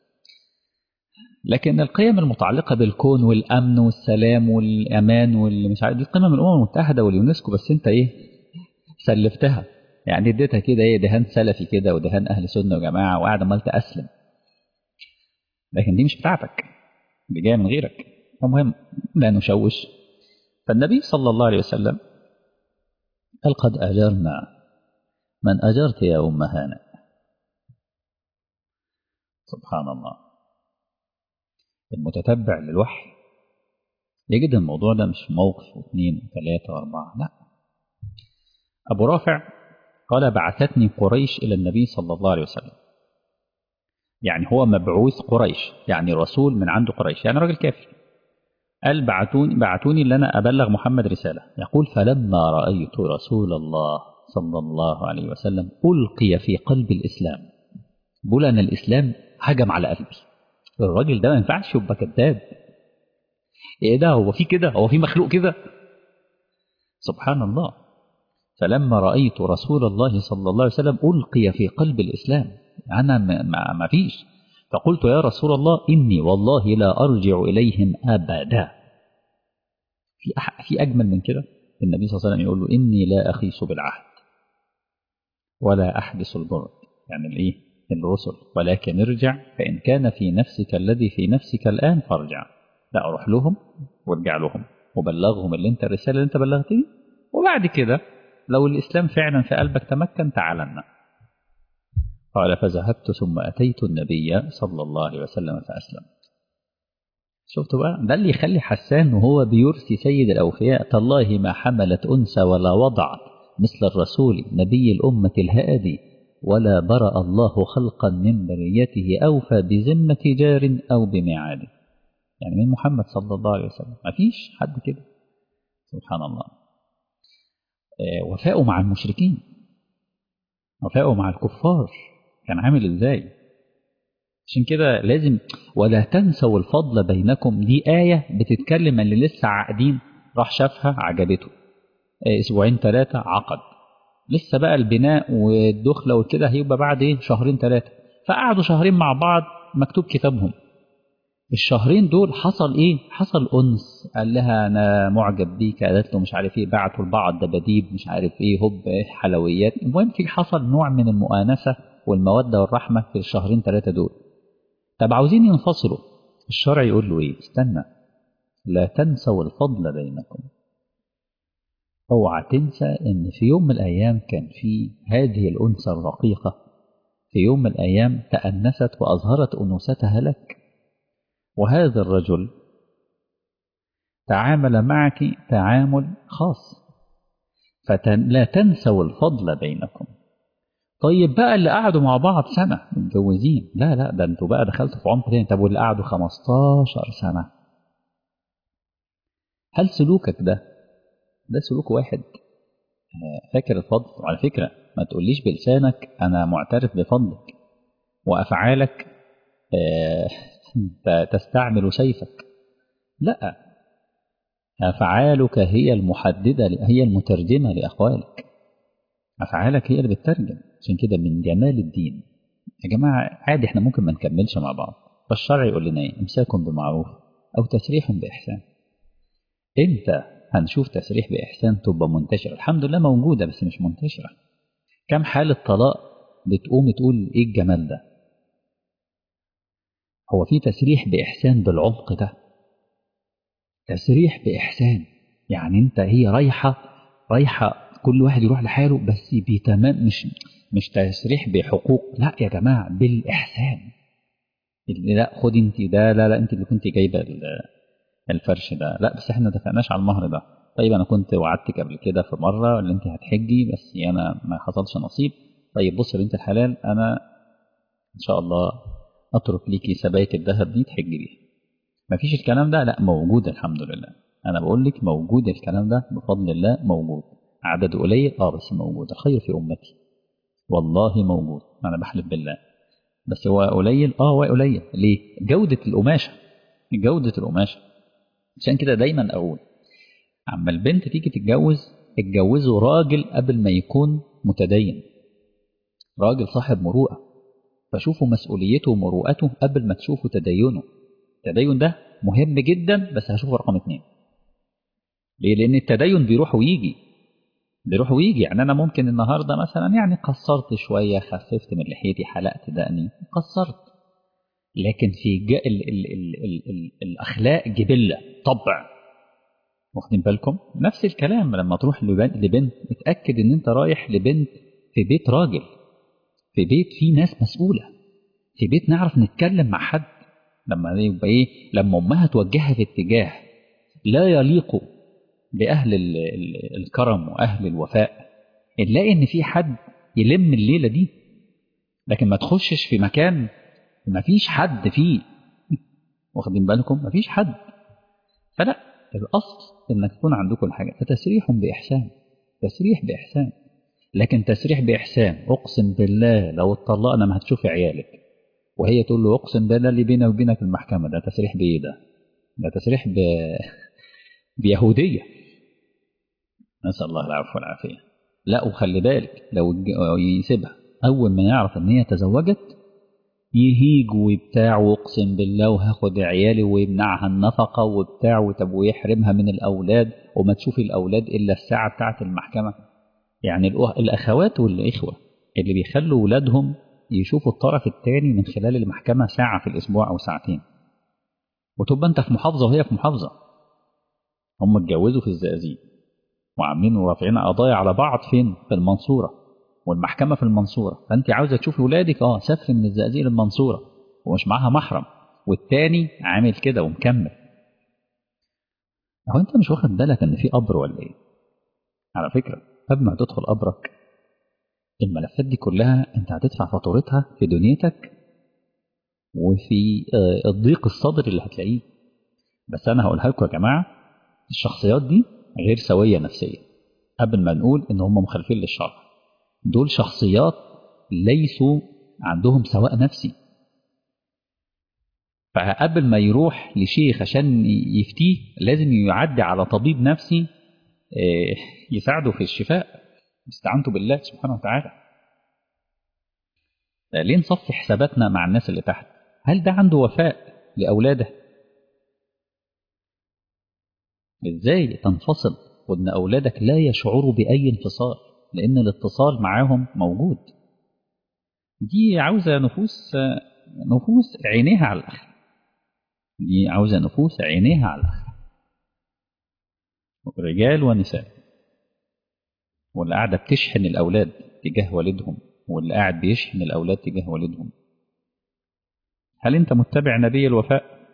لكن القيم المتعلقة بالكون والأمن والسلام والأمان واللي مش عارف دي قيم الأمم المتحدة واليونسكو بس أنت إيه سلفتها يعني اديتها كده إيه دهان سلفي كده ودهان أهل سنة وجماعة وقاعد عمال تأسلم لكن دي مش بتاعتك دي جاية من غيرك المهم لا نشوش فالنبي صلى الله عليه وسلم قال قد أجرنا من أجرت يا أم هانئ سبحان الله المتتبع للوحي يجد الموضوع ده مش موقف واثنين وثلاثة وأربعة لا أبو رافع قال بعثتني قريش إلى النبي صلى الله عليه وسلم يعني هو مبعوث قريش يعني رسول من عند قريش يعني راجل كافر قال بعتوني بعتوني ان انا ابلغ محمد رساله يقول فلما رايت رسول الله صلى الله عليه وسلم القي في قلب الاسلام بقول ان الاسلام هجم على قلبي الراجل ده ما ينفعش يبقى كذاب ايه ده هو في كده هو في مخلوق كده سبحان الله فلما رايت رسول الله صلى الله عليه وسلم القي في قلب الاسلام انا ما, ما فيش فقلت يا رسول الله إني والله لا أرجع إليهم أبدا في أح... في أجمل من كده النبي صلى الله عليه وسلم يقول له إني لا أخيس بالعهد ولا أحدث البرد يعني الإيه الرسل ولكن ارجع فإن كان في نفسك الذي في نفسك الآن فارجع لا أروح لهم وارجع لهم وبلغهم اللي انت الرسالة اللي انت بلغتني وبعد كده لو الإسلام فعلا في قلبك تمكن تعالنا قال فذهبت ثم أتيت النبي صلى الله عليه وسلم فأسلمت شفتوا بقى ده اللي يخلي حسان وهو بيرثي سيد الأوفياء تالله ما حملت أنثى ولا وضعت مثل الرسول نبي الأمة الهادي ولا برأ الله خلقا من بريته أوفى بذمة جار أو بميعاد يعني من محمد صلى الله عليه وسلم ما فيش حد كده سبحان الله وفاءه مع المشركين وفاءه مع الكفار كان عامل ازاي عشان كده لازم ولا تنسوا الفضل بينكم دي آية بتتكلم اللي لسه عاقدين راح شافها عجبته اسبوعين ثلاثة عقد لسه بقى البناء والدخلة وكده هيبقى بعد ايه شهرين ثلاثة فقعدوا شهرين مع بعض مكتوب كتابهم الشهرين دول حصل ايه حصل انس قال لها انا معجب بيك قالت له مش عارف ايه بعتوا لبعض دباديب مش عارف ايه هوب إيه حلويات المهم في حصل نوع من المؤانسه والموده والرحمه في الشهرين ثلاثه دول طب عاوزين ينفصلوا الشرع يقول له ايه استنى لا تنسوا الفضل بينكم اوعى تنسى ان في يوم من الايام كان في هذه الانثى الرقيقه في يوم من الايام تانست واظهرت انوثتها لك وهذا الرجل تعامل معك تعامل خاص فلا تنسوا الفضل بينكم طيب بقى اللي قعدوا مع بعض سنة متجوزين لا لا ده انتوا بقى دخلتوا في عمق تاني طب واللي قعدوا 15 سنة هل سلوكك ده ده سلوك واحد فاكر الفضل وعلى فكرة ما تقوليش بلسانك أنا معترف بفضلك وأفعالك تستعمل سيفك لا أفعالك هي المحددة هي المترجمة لأقوالك أفعالك هي اللي بتترجم عشان كده من جمال الدين يا جماعة عادي احنا ممكن ما نكملش مع بعض فالشرع يقول لنا ايه امساك بمعروف أو تسريح بإحسان امتى هنشوف تسريح بإحسان تبقى منتشرة الحمد لله موجودة بس مش منتشرة كم حالة طلاق بتقوم تقول ايه الجمال ده هو في تسريح بإحسان بالعمق ده تسريح بإحسان يعني أنت هي رايحة رايحة كل واحد يروح لحاله بس بتمام مش مش تسريح بحقوق لا يا جماعة بالإحسان لا خد انت ده لا لا انت اللي كنت جايبه الفرش ده لا بس احنا ما دفعناش على المهر ده طيب انا كنت وعدتك قبل كده في مره اللي انت هتحجي بس انا ما حصلش نصيب طيب بص يا بنت الحلال انا ان شاء الله اترك ليكي سبايك الذهب دي تحجي بيها مفيش الكلام ده لا موجود الحمد لله انا بقول لك موجود الكلام ده بفضل الله موجود عدد قليل اه بس موجود الخير في امتي والله موجود انا بحلف بالله بس هو قليل اه هو قليل ليه جوده القماشه جوده القماشه عشان كده دايما اقول اما البنت تيجي تتجوز اتجوزوا راجل قبل ما يكون متدين راجل صاحب مروءة فشوفوا مسؤوليته ومروءته قبل ما تشوفوا تدينه التدين ده مهم جدا بس هشوفه رقم اتنين ليه لان التدين بيروح ويجي بيروح ويجي يعني انا ممكن النهارده مثلا يعني قصرت شويه خففت من لحيتي حلقت دقني قصرت لكن في ال ال ال ال ال الاخلاق جبله طبع واخدين بالكم نفس الكلام لما تروح لبنت اتاكد ان انت رايح لبنت في بيت راجل في بيت فيه ناس مسؤوله في بيت نعرف نتكلم مع حد لما يبقى ايه لما امها توجهها في اتجاه لا يليق باهل ال ال الكرم واهل الوفاء نلاقي ان في حد يلم الليله دي لكن ما تخشش في مكان ما فيش حد فيه واخدين بالكم ما فيش حد فلا الاصل انك تكون عندكم الحاجه فتسريح باحسان تسريح باحسان لكن تسريح باحسان اقسم بالله لو اتطلقنا ما هتشوفي عيالك وهي تقول له اقسم بالله اللي بيني وبينك المحكمه ده تسريح بايه ده؟ ده تسريح ب... بيهوديه نسال الله العفو والعافيه لا وخلي بالك لو يسيبها اول ما يعرف ان هي تزوجت يهيج وبتاع واقسم بالله وهاخد عيالي ويمنعها النفقه وبتاع وطب ويحرمها من الاولاد وما تشوفي الاولاد الا الساعه بتاعه المحكمه يعني الاخوات والاخوه اللي بيخلوا ولادهم يشوفوا الطرف الثاني من خلال المحكمة ساعة في الأسبوع أو ساعتين وتبقى أنت في محافظة وهي في محافظة هم اتجوزوا في الزقازيق وعاملين ورافعين قضايا على بعض فين في المنصورة والمحكمة في المنصورة فأنت عاوزة تشوفي ولادك اه سف من الزقازيق للمنصورة ومش معاها محرم والتاني عامل كده ومكمل هو أنت مش واخد بالك إن في قبر ولا إيه؟ على فكرة قبل ما تدخل قبرك الملفات دي كلها انت هتدفع فاتورتها في دنيتك وفي الضيق الصدر اللي هتلاقيه بس انا هقولها لكم يا جماعه الشخصيات دي غير سويه نفسيا قبل ما نقول ان هم مخالفين للشرع دول شخصيات ليسوا عندهم سواء نفسي فقبل ما يروح لشيخ عشان يفتيه لازم يعدي على طبيب نفسي يساعده في الشفاء استعنتوا بالله سبحانه وتعالى ليه نصفي حساباتنا مع الناس اللي تحت هل ده عنده وفاء لأولاده ازاي تنفصل وان أولادك لا يشعروا بأي انفصال لأن الاتصال معاهم موجود دي عاوزة نفوس نفوس عينيها على الآخر دي عاوزة نفوس عينيها على الآخر رجال ونساء واللي قاعدة بتشحن الأولاد تجاه والدهم واللي قاعد بيشحن الأولاد تجاه والدهم هل أنت متبع نبي الوفاء؟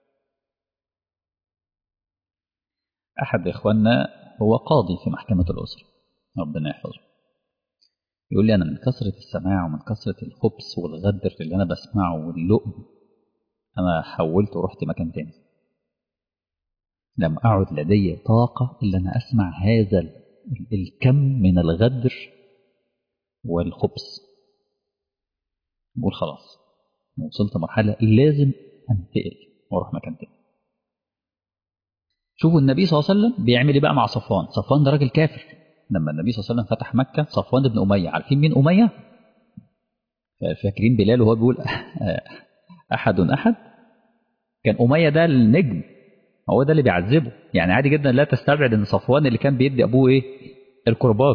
أحد إخواننا هو قاضي في محكمة الأسرة ربنا يحفظه يقول لي أنا من كثرة السماع ومن كثرة الخبث والغدر اللي أنا بسمعه واللؤم أنا حولت ورحت مكان تاني لم أعد لدي طاقة إلا أن أسمع هذا الكم من الغدر والخبث بقول خلاص وصلت مرحلة لازم أنتقل وأروح مكان تاني شوفوا النبي صلى الله عليه وسلم بيعمل ايه بقى مع صفوان صفوان ده راجل كافر لما النبي صلى الله عليه وسلم فتح مكة صفوان بن أمية عارفين مين أمية فاكرين بلال وهو بيقول أحد أحد كان أمية ده النجم هو ده اللي بيعذبه يعني عادي جدا لا تستبعد ان صفوان اللي كان بيدي ابوه ايه الكرباج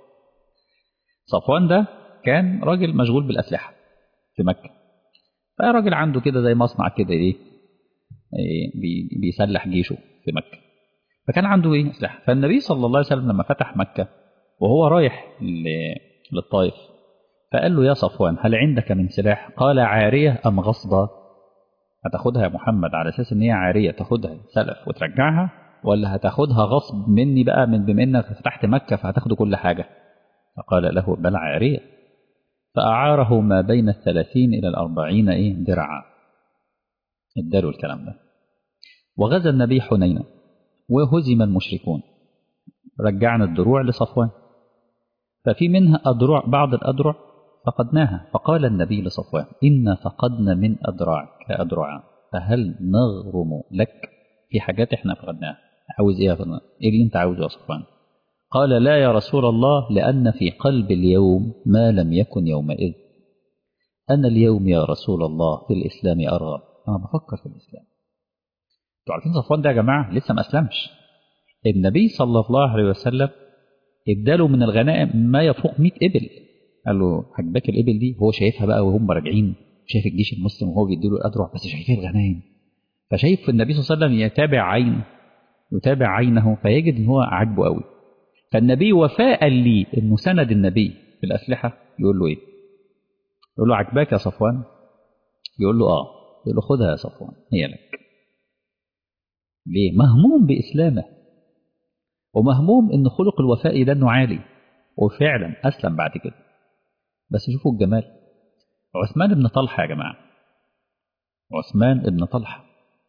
صفوان ده كان راجل مشغول بالاسلحه في مكه فراجل عنده كده زي مصنع كده ايه, إيه بي بيسلح جيشه في مكه فكان عنده ايه اسلحه فالنبي صلى الله عليه وسلم لما فتح مكه وهو رايح للطائف فقال له يا صفوان هل عندك من سلاح قال عاريه ام غصبه هتاخدها يا محمد على اساس ان هي عاريه تاخدها سلف وترجعها ولا هتاخدها غصب مني بقى من بما انك فتحت مكه فهتاخد كل حاجه فقال له بل عاريه فاعاره ما بين الثلاثين الى الاربعين ايه درعا اداله الكلام ده وغزا النبي حنينا وهزم المشركون رجعنا الدروع لصفوان ففي منها أدرع بعض الأدرع فقدناها فقال النبي لصفوان إنا فقدنا من أدراعك أدرعا فهل نغرم لك في حاجات احنا فقدناها عاوز ايه يا فضل ايه اللي انت عاوزه يا صفوان قال لا يا رسول الله لأن في قلب اليوم ما لم يكن يومئذ أنا اليوم يا رسول الله في الإسلام أرغب أنا بفكر في الإسلام انتوا عارفين صفوان ده يا جماعة لسه ما أسلمش النبي صلى الله عليه وسلم اداله من الغنائم ما يفوق 100 إبل قال له عجباك الإبل دي هو شايفها بقى وهم راجعين شايف الجيش المسلم وهو بيديله الأدرع بس شايفين الغنائم فشايف النبي صلى الله عليه وسلم يتابع عين يتابع عينه فيجد ان هو عاجبه قوي فالنبي وفاء لي انه سند النبي في الاسلحه يقول له ايه؟ يقول له عجباك يا صفوان؟ يقول له اه يقول له خدها يا صفوان هي لك ليه؟ مهموم باسلامه ومهموم ان خلق الوفاء ده انه عالي وفعلا اسلم بعد كده بس شوفوا الجمال عثمان بن طلحه يا جماعه عثمان بن طلحه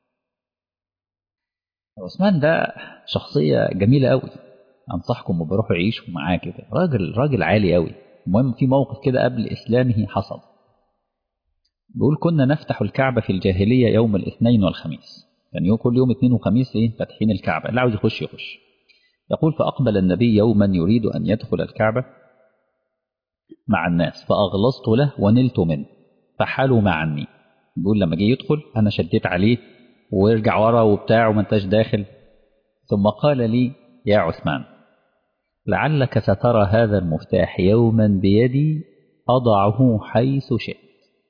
عثمان ده شخصية جميلة قوي أنصحكم بروحوا عيشوا معاه كده راجل راجل عالي قوي المهم في موقف كده قبل إسلامه حصل بيقول كنا نفتح الكعبة في الجاهلية يوم الاثنين والخميس كان يوم كل يوم اثنين وخميس ايه فاتحين الكعبة اللي عاوز يخش يخش يقول فأقبل النبي يوما يريد أن يدخل الكعبة مع الناس فأغلظت له ونلت منه فحلم عني بيقول لما جه يدخل أنا شديت عليه وارجع ورا وبتاع وما انتش داخل ثم قال لي يا عثمان لعلك سترى هذا المفتاح يوما بيدي أضعه حيث شئت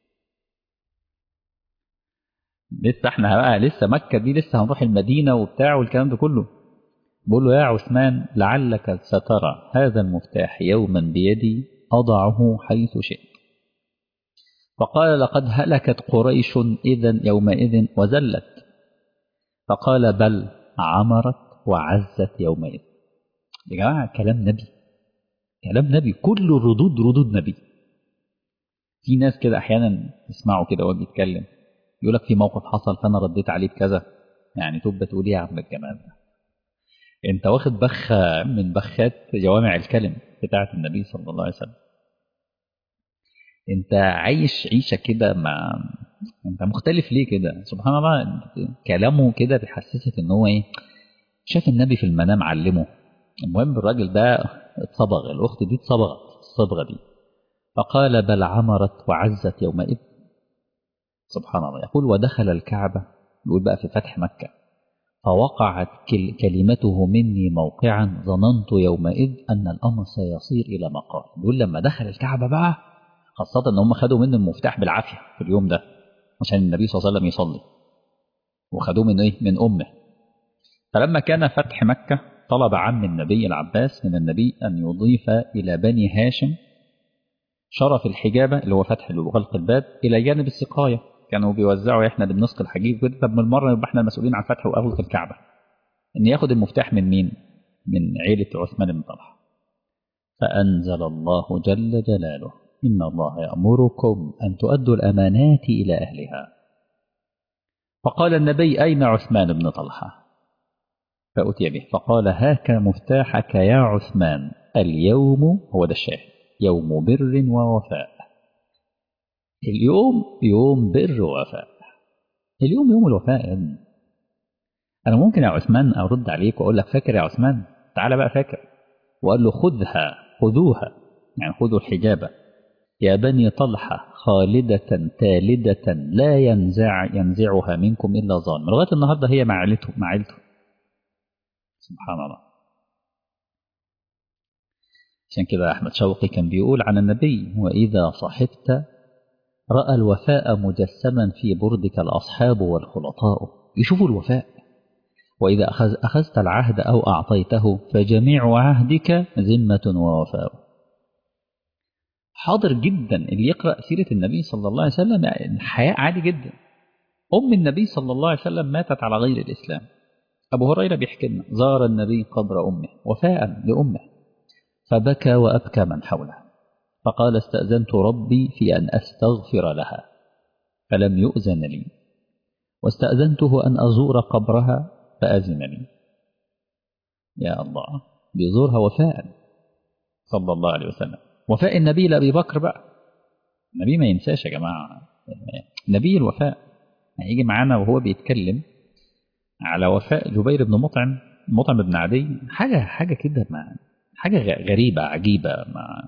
لسه احنا بقى لسه مكة دي لسه هنروح المدينة وبتاع والكلام ده كله بقول له يا عثمان لعلك سترى هذا المفتاح يوما بيدي أضعه حيث شئت فقال لقد هلكت قريش إذا يومئذ وزلت فقال بل عمرت وعزت يومئذ يا جماعة كلام نبي كلام نبي كل الردود ردود نبي في ناس كده أحيانا يسمعوا كده وهو بيتكلم يقول لك في موقف حصل فأنا رديت عليه بكذا يعني تبقى تقول يا عم الجمال ده أنت واخد بخة من بخات جوامع الكلم بتاعة النبي صلى الله عليه وسلم أنت عايش عيشة كده مع انت مختلف ليه كده سبحان الله كلامه كده بيحسسك ان هو ايه شاف النبي في المنام علمه المهم الراجل ده اتصبغ الاخت دي اتصبغت الصبغه دي فقال بل عمرت وعزت يومئذ سبحان الله يقول ودخل الكعبه يقول بقى في فتح مكه فوقعت كلمته مني موقعا ظننت يومئذ ان الامر سيصير الى ما قال يقول لما دخل الكعبه بقى خاصه ان هم خدوا منه المفتاح بالعافيه في اليوم ده عشان النبي صلى الله عليه وسلم يصلي وخدوه من ايه من امه فلما كان فتح مكة طلب عم النبي العباس من النبي أن يضيف إلى بني هاشم شرف الحجابة اللي هو فتح وغلق الباب إلى جانب السقاية كانوا بيوزعوا احنا اللي بنسقي الحجيب كده طب من المرة يبقى احنا المسؤولين عن فتح وأغلق الكعبة إن ياخد المفتاح من مين؟ من عيلة عثمان بن طلحة فأنزل الله جل جلاله إن الله يأمركم أن تؤدوا الأمانات إلى أهلها فقال النبي أين عثمان بن طلحة فأتي به فقال هاك مفتاحك يا عثمان اليوم هو ده الشاهد يوم بر ووفاء اليوم يوم بر ووفاء اليوم يوم الوفاء يا ابني أنا ممكن يا عثمان أرد عليك وأقول لك فاكر يا عثمان تعالى بقى فاكر وقال له خذها خذوها يعني خذوا الحجابة يا بني طلحة خالدة تالدة لا ينزع ينزعها منكم إلا ظالم لغاية النهاردة هي مع عيلته مع عيلته سبحان الله عشان كده أحمد شوقي كان بيقول عن النبي وإذا صحبت رأى الوفاء مجسما في بردك الأصحاب والخلطاء يشوفوا الوفاء وإذا أخذ أخذت العهد أو أعطيته فجميع عهدك ذمة ووفاء حاضر جدا اللي يقرأ سيرة النبي صلى الله عليه وسلم الحياة عادي جدا أم النبي صلى الله عليه وسلم ماتت على غير الإسلام أبو هريرة بيحكي لنا زار النبي قبر أمه وفاء لأمه فبكى وأبكى من حوله فقال استأذنت ربي في أن أستغفر لها فلم يؤذن لي واستأذنته أن أزور قبرها فأذن لي يا الله بيزورها وفاء صلى الله عليه وسلم وفاء النبي لأبي بكر بقى النبي ما ينساش يا جماعة نبي الوفاء هيجي معانا وهو بيتكلم على وفاء جبير بن مطعم المطعم بن عدي حاجة حاجة كده ما حاجة غ- غريبة عجيبة ما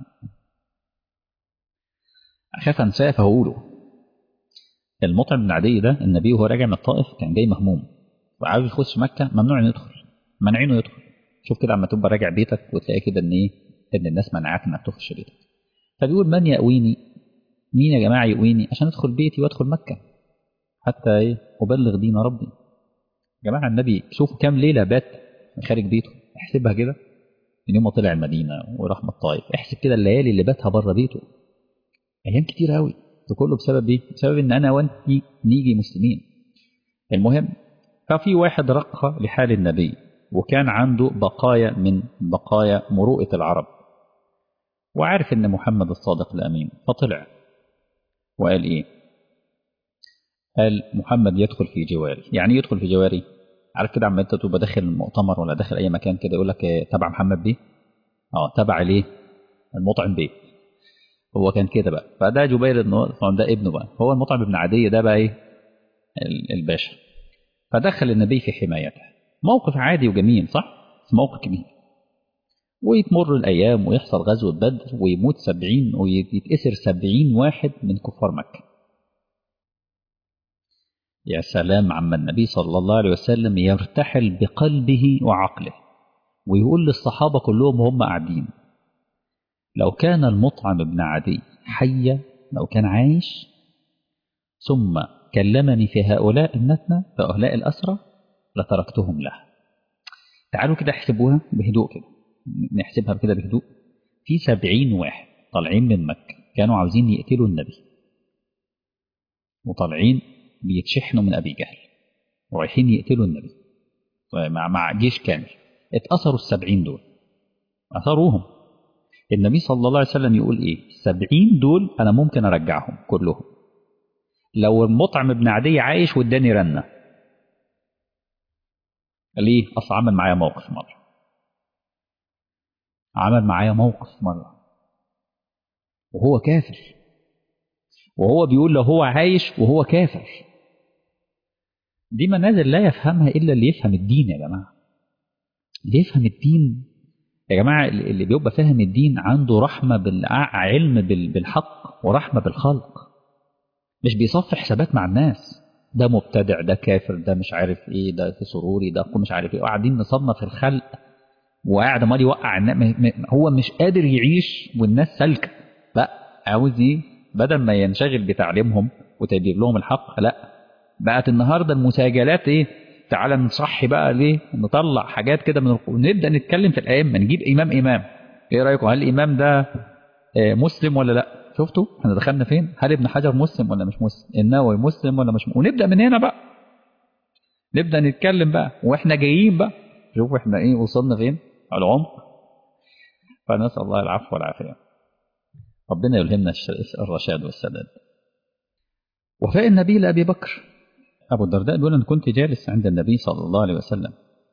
أخاف أنساه فهقوله المطعم بن عدي ده النبي وهو راجع من الطائف كان جاي مهموم وعاوز يخش مكة ممنوع إنه يدخل مانعينه يدخل شوف كده عما تبقى راجع بيتك وتلاقي كده إن إيه إن الناس منعاك إنك تخش بيتك فبيقول من يأويني مين يا جماعة يأويني عشان أدخل بيتي وأدخل مكة حتى إيه أبلغ دين ربي يا جماعة النبي شوفوا كام ليلة بات خارج بيته احسبها كده من يوم ما طلع المدينة وراح من الطائف احسب كده الليالي اللي باتها بره بيته أيام كتير قوي ده كله بسبب إيه؟ بسبب إن أنا وأنت نيجي مسلمين المهم ففي واحد رق لحال النبي وكان عنده بقايا من بقايا مروءة العرب وعارف إن محمد الصادق الأمين فطلع وقال إيه قال محمد يدخل في جواري يعني إيه يدخل في جواري عارف كده عما انت تبقى داخل المؤتمر ولا داخل اي مكان كده يقول لك إيه، تبع محمد بيه اه تبع ليه المطعم بيه هو كان كده بقى فده جبير بن طبعا ده ابنه بقى هو المطعم ابن عدية ده بقى ايه ال- الباشا فدخل النبي في حمايته موقف عادي وجميل صح بس موقف كبير ويتمر الأيام ويحصل غزوة بدر ويموت سبعين ويتأسر سبعين واحد من كفار مكة يا سلام عما النبي صلى الله عليه وسلم يرتحل بقلبه وعقله ويقول للصحابة كلهم وهم قاعدين لو كان المطعم بن عدي حيا لو كان عايش ثم كلمني في هؤلاء النتنة في هؤلاء الأسرى لتركتهم له تعالوا كده احسبوها بهدوء كده نحسبها كده بهدوء في سبعين واحد طالعين من مكة كانوا عاوزين يقتلوا النبي وطالعين بيتشحنوا من أبي جهل ورايحين يقتلوا النبي مع مع جيش كامل اتأثروا السبعين دول أثروهم النبي صلى الله عليه وسلم يقول إيه السبعين دول أنا ممكن أرجعهم كلهم لو المطعم ابن عدي عايش واداني رنة ليه أصل عمل معايا موقف مرة عمل معايا موقف مرة وهو كافر وهو بيقول له هو عايش وهو كافر دي منازل لا يفهمها إلا اللي يفهم الدين يا جماعة اللي يفهم الدين يا جماعة اللي بيبقى فاهم الدين عنده رحمة بالعلم بالحق ورحمة بالخلق مش بيصفي حسابات مع الناس ده مبتدع ده كافر ده مش عارف ايه ده في سروري ده مش عارف ايه وقاعدين نصنف الخلق وقاعد عمال يوقع هو مش قادر يعيش والناس سالكه لا عاوز ايه بدل ما ينشغل بتعليمهم وتجيب لهم الحق لا بقت النهارده المساجلات ايه تعالى نصحي بقى ليه نطلع حاجات كده من ونبدا نتكلم في الائمه نجيب امام امام ايه رايكم هل الامام ده مسلم ولا لا شفتوا احنا دخلنا فين هل ابن حجر مسلم ولا مش مسلم النووي مسلم ولا مش مسلم ونبدا من هنا بقى نبدا نتكلم بقى واحنا جايين بقى شوفوا احنا ايه وصلنا فين على العمق فنسال الله العفو والعافيه ربنا يلهمنا الرشاد والسداد وفاء النبي لابي بكر ابو الدرداء بيقول انا كنت جالس عند النبي صلى الله عليه وسلم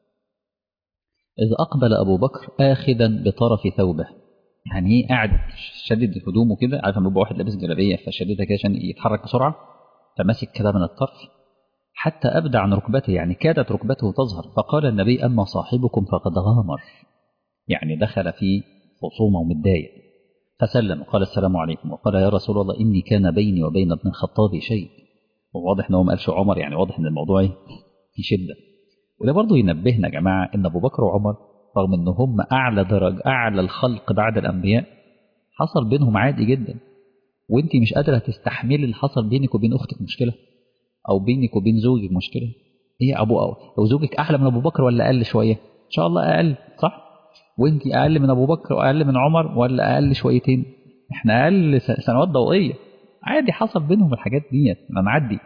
اذ اقبل ابو بكر اخذا بطرف ثوبه يعني ايه قاعد شدد هدومه كده عارف لما يبقى واحد لابس جلابيه فشددها كده عشان يتحرك بسرعه فماسك كده من الطرف حتى ابدى عن ركبته يعني كادت ركبته تظهر فقال النبي اما صاحبكم فقد غامر يعني دخل في خصومه ومتضايق فسلم وقال السلام عليكم وقال يا رسول الله اني كان بيني وبين ابن الخطاب شيء وواضح ان هو ما قالش عمر يعني واضح ان الموضوع ايه في شده وده برضه ينبهنا يا جماعه ان ابو بكر وعمر رغم ان هم اعلى درجه اعلى الخلق بعد الانبياء حصل بينهم عادي جدا وانت مش قادره تستحملي اللي حصل بينك وبين اختك مشكله او بينك وبين زوجك مشكله ايه ابو أو لو زوجك اعلى من ابو بكر ولا اقل شويه ان شاء الله اقل صح وانت اقل من ابو بكر واقل من عمر ولا اقل شويتين احنا اقل سنوات ضوئيه عادي حصل بينهم الحاجات ديت نعدي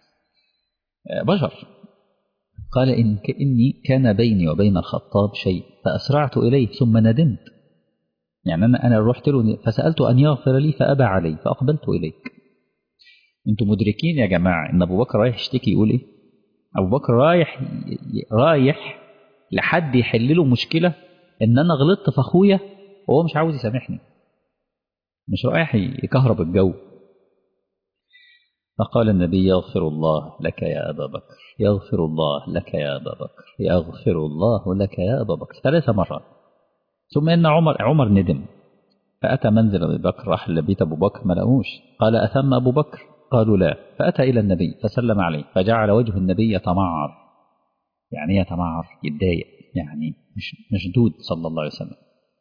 بشر قال إن إني كان بيني وبين الخطاب شيء فأسرعت إليه ثم ندمت يعني أنا أنا رحت له فسألته أن يغفر لي فأبى علي فأقبلت إليك أنتم مدركين يا جماعة إن أبو بكر رايح يشتكي يقول إيه؟ أبو بكر رايح رايح لحد يحل له مشكلة إن أنا غلطت في أخويا وهو مش عاوز يسامحني مش رايح يكهرب الجو فقال النبي يغفر الله لك يا أبا بكر يغفر الله لك يا أبا بكر يغفر الله لك يا أبا بكر ثلاث مرات ثم إن عمر عمر ندم فأتى منزل أبي بكر راح لبيت أبو بكر ما لقوش قال أثم أبو بكر قالوا لا فأتى إلى النبي فسلم عليه فجعل وجه النبي يتمعر يعني يتمعر يتضايق يعني مش مشدود صلى الله عليه وسلم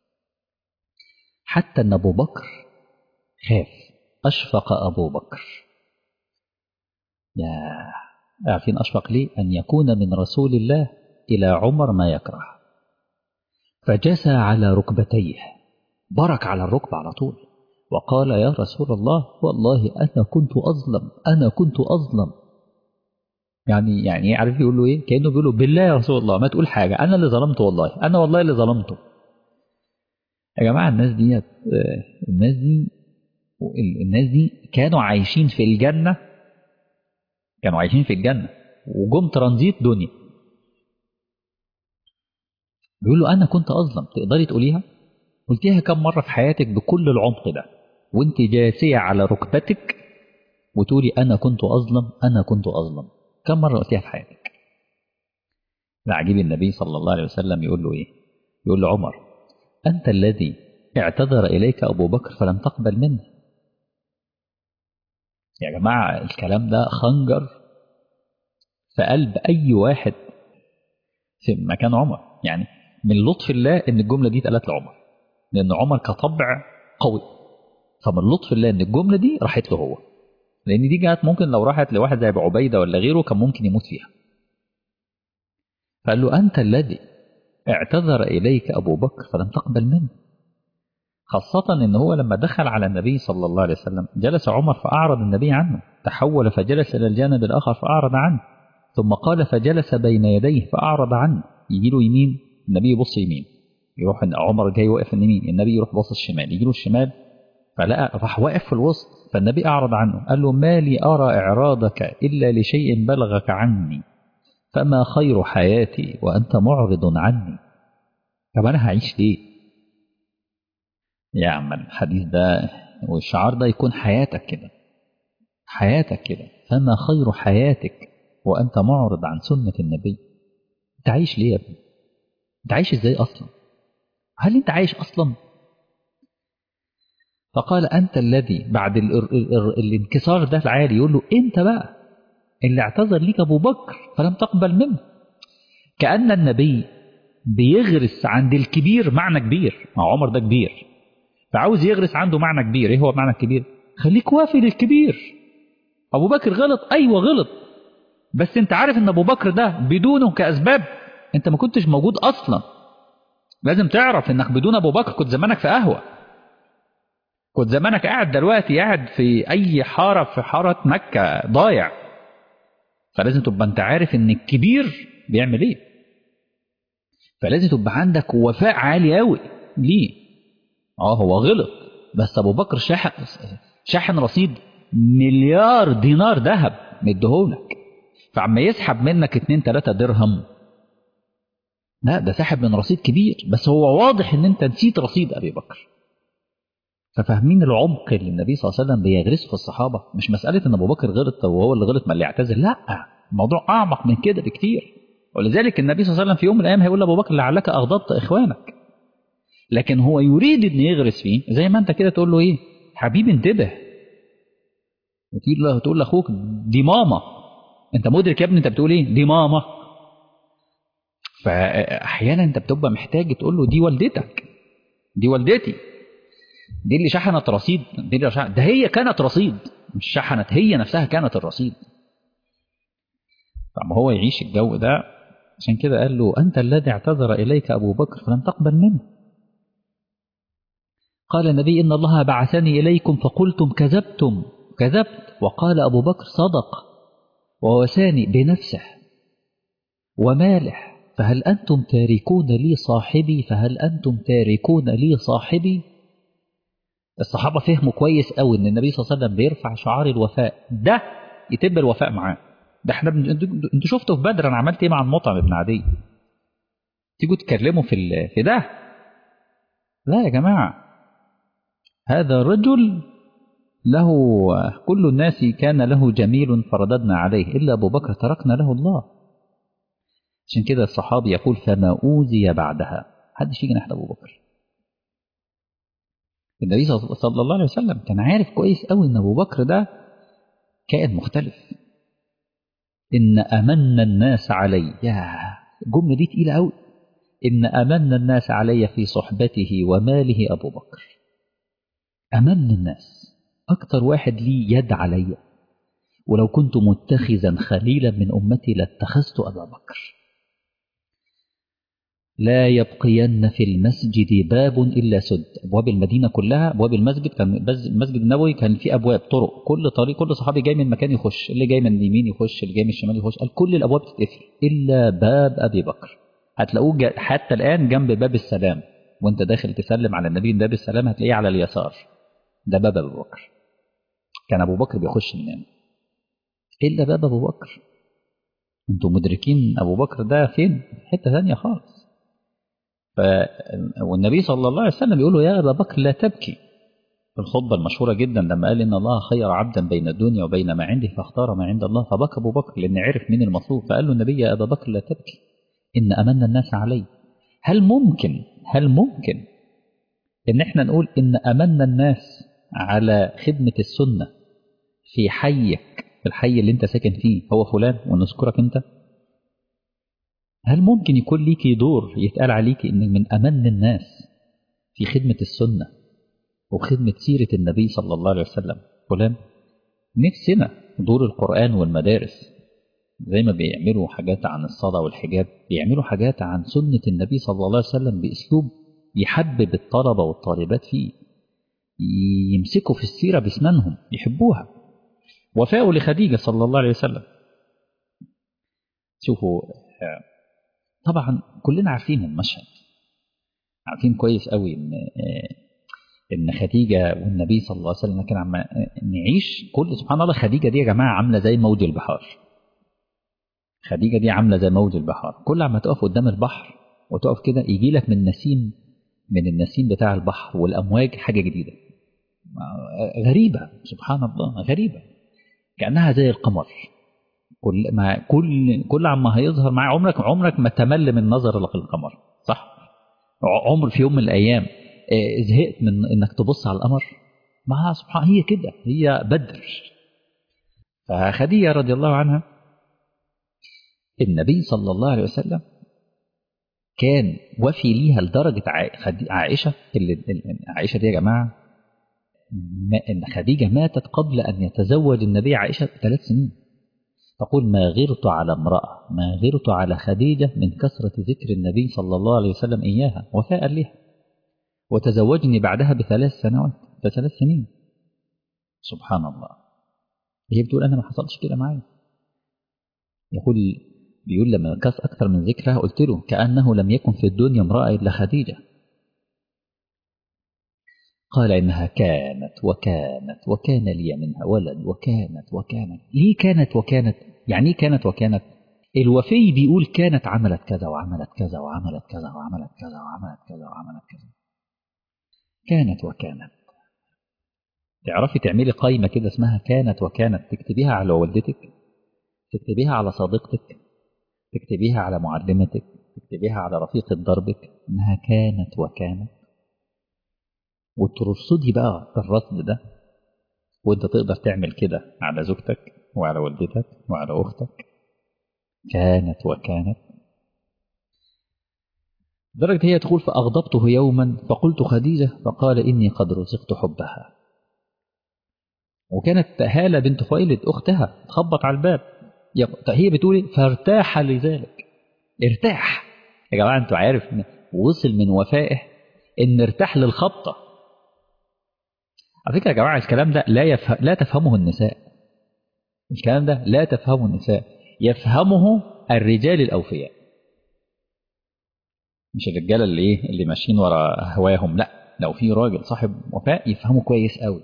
حتى أن أبو بكر خاف أشفق أبو بكر يا عارفين أشفق ليه أن يكون من رسول الله إلى عمر ما يكره فجسى على ركبتيه برك على الركبة على طول وقال يا رسول الله والله أنا كنت أظلم أنا كنت أظلم يعني يعني عارف يقول له إيه كأنه بيقول له بالله يا رسول الله ما تقول حاجة أنا اللي ظلمته والله أنا والله اللي ظلمته يا جماعة الناس دي الناس دي الناس دي كانوا عايشين في الجنة كانوا عايشين في الجنة وجم ترانزيت دنيا بيقول له أنا كنت أظلم تقدري تقوليها قلتيها كم مرة في حياتك بكل العمق ده وانت جاسية على ركبتك وتقولي أنا كنت أظلم أنا كنت أظلم كم مرة قلتيها في حياتك عجيب النبي صلى الله عليه وسلم يقول له إيه يقول له عمر أنت الذي اعتذر إليك أبو بكر فلم تقبل منه يا جماعة الكلام ده خنجر في قلب أي واحد في مكان عمر يعني من لطف الله إن الجملة دي اتقالت لعمر لأن عمر كطبع قوي فمن لطف الله إن الجملة دي راحت له هو لأن دي جات ممكن لو راحت لواحد زي أبو عبيدة ولا غيره كان ممكن يموت فيها فقال له أنت الذي اعتذر إليك أبو بكر فلم تقبل منه خاصة إن هو لما دخل على النبي صلى الله عليه وسلم جلس عمر فأعرض النبي عنه تحول فجلس إلى الجانب الآخر فأعرض عنه ثم قال فجلس بين يديه فأعرض عنه يجي له يمين النبي يبص يمين يروح عمر جاي واقف اليمين النبي يروح باصص الشمال يجي له الشمال فلقى راح واقف في الوسط فالنبي أعرض عنه قال له ما لي أرى إعراضك إلا لشيء بلغك عني فما خير حياتي وأنت معرض عني طب أنا هعيش ليه يا عم الحديث ده والشعار ده يكون حياتك كده حياتك كده فما خير حياتك وأنت معرض عن سنة النبي أنت عايش ليه يا ابني أنت عايش إزاي أصلا هل أنت عايش أصلا فقال أنت الذي بعد ال ال ال الانكسار ده العالي يقول له أنت بقى اللي اعتذر ليك أبو بكر فلم تقبل منه كأن النبي بيغرس عند الكبير معنى كبير ما عمر ده كبير فعاوز يغرس عنده معنى كبير ايه هو معنى كبير خليك وافي للكبير ابو بكر غلط ايوه غلط بس انت عارف ان ابو بكر ده بدونه كاسباب انت ما كنتش موجود اصلا لازم تعرف انك بدون ابو بكر كنت زمانك في قهوه كنت زمانك قاعد دلوقتي قاعد في اي حاره في حاره مكه ضايع فلازم تبقى انت عارف ان الكبير بيعمل ايه فلازم تبقى عندك وفاء عالي قوي ليه اه هو غلط بس ابو بكر شاحن شاحن رصيد مليار دينار ذهب مديهولك فعما يسحب منك 2 3 درهم لا ده سحب من رصيد كبير بس هو واضح ان انت نسيت رصيد ابي بكر ففاهمين العمق اللي النبي صلى الله عليه وسلم بيغرسه في الصحابه مش مساله ان ابو بكر غلط وهو اللي غلط ما اللي يعتذر لا الموضوع اعمق من كده بكتير ولذلك النبي صلى الله عليه وسلم في يوم من الايام هيقول لابو بكر لعلك اغضبت اخوانك لكن هو يريد ان يغرس فيه زي ما انت كده تقول له ايه حبيبي انتبه وتقول له تقول لاخوك دي ماما انت مدرك يا ابني انت بتقول ايه دي ماما فاحيانا انت بتبقى محتاج تقول له دي والدتك دي والدتي دي اللي شحنت رصيد دي اللي شحنت ده هي كانت رصيد مش شحنت هي نفسها كانت الرصيد فما هو يعيش الجو ده عشان كده قال له أنت الذي اعتذر إليك أبو بكر فلم تقبل منه قال النبي إن الله بعثني إليكم فقلتم كذبتم كذبت وقال أبو بكر صدق ووساني بنفسه وماله فهل أنتم تاركون لي صاحبي فهل أنتم تاركون لي صاحبي الصحابة فهموا كويس قوي ان النبي صلى الله عليه وسلم بيرفع شعار الوفاء ده يتم الوفاء معاه ده احنا بن... انتوا شفتوا في بدر انا عملت ايه مع المطعم ابن عدي تيجوا تكلموا في ال... في ده لا يا جماعة هذا رجل له كل الناس كان له جميل فرددنا عليه إلا أبو بكر تركنا له الله عشان كده الصحابي يقول فما أوذي بعدها حدش يجي ناحية أبو بكر النبي صلى الله عليه وسلم كان عارف كويس قوي ان ابو بكر ده كائن مختلف ان امن الناس علي يا الجمله دي تقيله قوي ان امن الناس علي في صحبته وماله ابو بكر امن الناس اكتر واحد لي يد علي ولو كنت متخذا خليلا من امتي لاتخذت ابا بكر لا يبقين في المسجد باب إلا سد أبواب المدينة كلها أبواب المسجد كان المسجد النبوي كان فيه أبواب طرق كل طريق كل صحابي جاي من مكان يخش اللي جاي من اليمين يخش اللي جاي من الشمال يخش قال كل الأبواب تتقفل إلا باب أبي بكر هتلاقوه حتى الآن جنب باب السلام وانت داخل تسلم على النبي من باب السلام هتلاقيه على اليسار ده باب أبو بكر كان أبو بكر بيخش من هنا إلا باب أبو بكر انتوا مدركين أبو بكر ده فين حتة ثانية خالص ف... والنبي صلى الله عليه وسلم يقول له يا أبا بكر لا تبكي في الخطبة المشهورة جدا لما قال إن الله خير عبدا بين الدنيا وبين ما عنده فاختار ما عند الله فبكى أبو بكر لأن عرف مين المطلوب فقال له النبي يا أبا بكر لا تبكي إن أمن الناس علي هل ممكن هل ممكن إن إحنا نقول إن أمن الناس على خدمة السنة في حيك في الحي اللي أنت ساكن فيه هو فلان ونذكرك أنت هل ممكن يكون ليكي دور يتقال عليك إن من أمن الناس في خدمة السنة وخدمة سيرة النبي صلى الله عليه وسلم فلان نفسنا دور القرآن والمدارس زي ما بيعملوا حاجات عن الصلاة والحجاب بيعملوا حاجات عن سنة النبي صلى الله عليه وسلم بأسلوب يحبب الطلبة والطالبات فيه يمسكوا في السيرة باسنانهم يحبوها وفاءوا لخديجة صلى الله عليه وسلم شوفوا طبعا كلنا عارفين المشهد عارفين كويس قوي ان ان خديجه والنبي صلى الله عليه وسلم كان عم نعيش كل سبحان الله خديجه دي يا جماعه عامله زي موج البحار خديجه دي عامله زي موج البحار كل عما تقف قدام البحر وتقف كده يجي لك من نسيم من النسيم بتاع البحر والامواج حاجه جديده غريبه سبحان الله غريبه كانها زي القمر كل ما كل كل عما هيظهر معاه عمرك عمرك ما تمل من نظر القمر صح عمر في يوم من الايام زهقت من انك تبص على القمر ما سبحان هي كده هي بدر فخديجه رضي الله عنها النبي صلى الله عليه وسلم كان وفي ليها لدرجه عائشه اللي عائشه دي يا جماعه ان خديجه ماتت قبل ان يتزوج النبي عائشه بثلاث سنين تقول ما غرت على امرأة ما غرت على خديجة من كثرة ذكر النبي صلى الله عليه وسلم إياها وفاء لها وتزوجني بعدها بثلاث سنوات بثلاث سنين سبحان الله هي بتقول أنا ما حصلش كده معايا يقول بيقول لما كاس أكثر من ذكرها قلت له كأنه لم يكن في الدنيا امرأة إلا خديجة قال إنها كانت وكانت وكان لي منها ولد وكانت وكانت ليه كانت وكانت يعني كانت وكانت الوفي بيقول كانت عملت كذا وعملت كذا وعملت كذا وعملت كذا وعملت كذا وعملت كذا كانت وكانت تعرفي تعملي قايمة كده اسمها كانت وكانت تكتبيها على والدتك تكتبيها على صديقتك تكتبيها على معلمتك تكتبيها على رفيقة دربك انها كانت وكانت وترصدي بقى الرصد ده وانت تقدر تعمل كده على زوجتك وعلى والدتك وعلى اختك كانت وكانت درجة هي تقول فأغضبته يوما فقلت خديجة فقال إني قد رزقت حبها وكانت هالة بنت خويلد أختها تخبط على الباب هي بتقول فارتاح لذلك ارتاح يا جماعة انتوا عارف وصل من وفائه ان ارتاح للخبطه على فكرة يا جماعة الكلام ده لا يفهم لا تفهمه النساء الكلام ده لا تفهمه النساء يفهمه الرجال الأوفياء مش الرجالة اللي ايه اللي ماشيين ورا هواهم لا لو في راجل صاحب وفاء يفهمه كويس قوي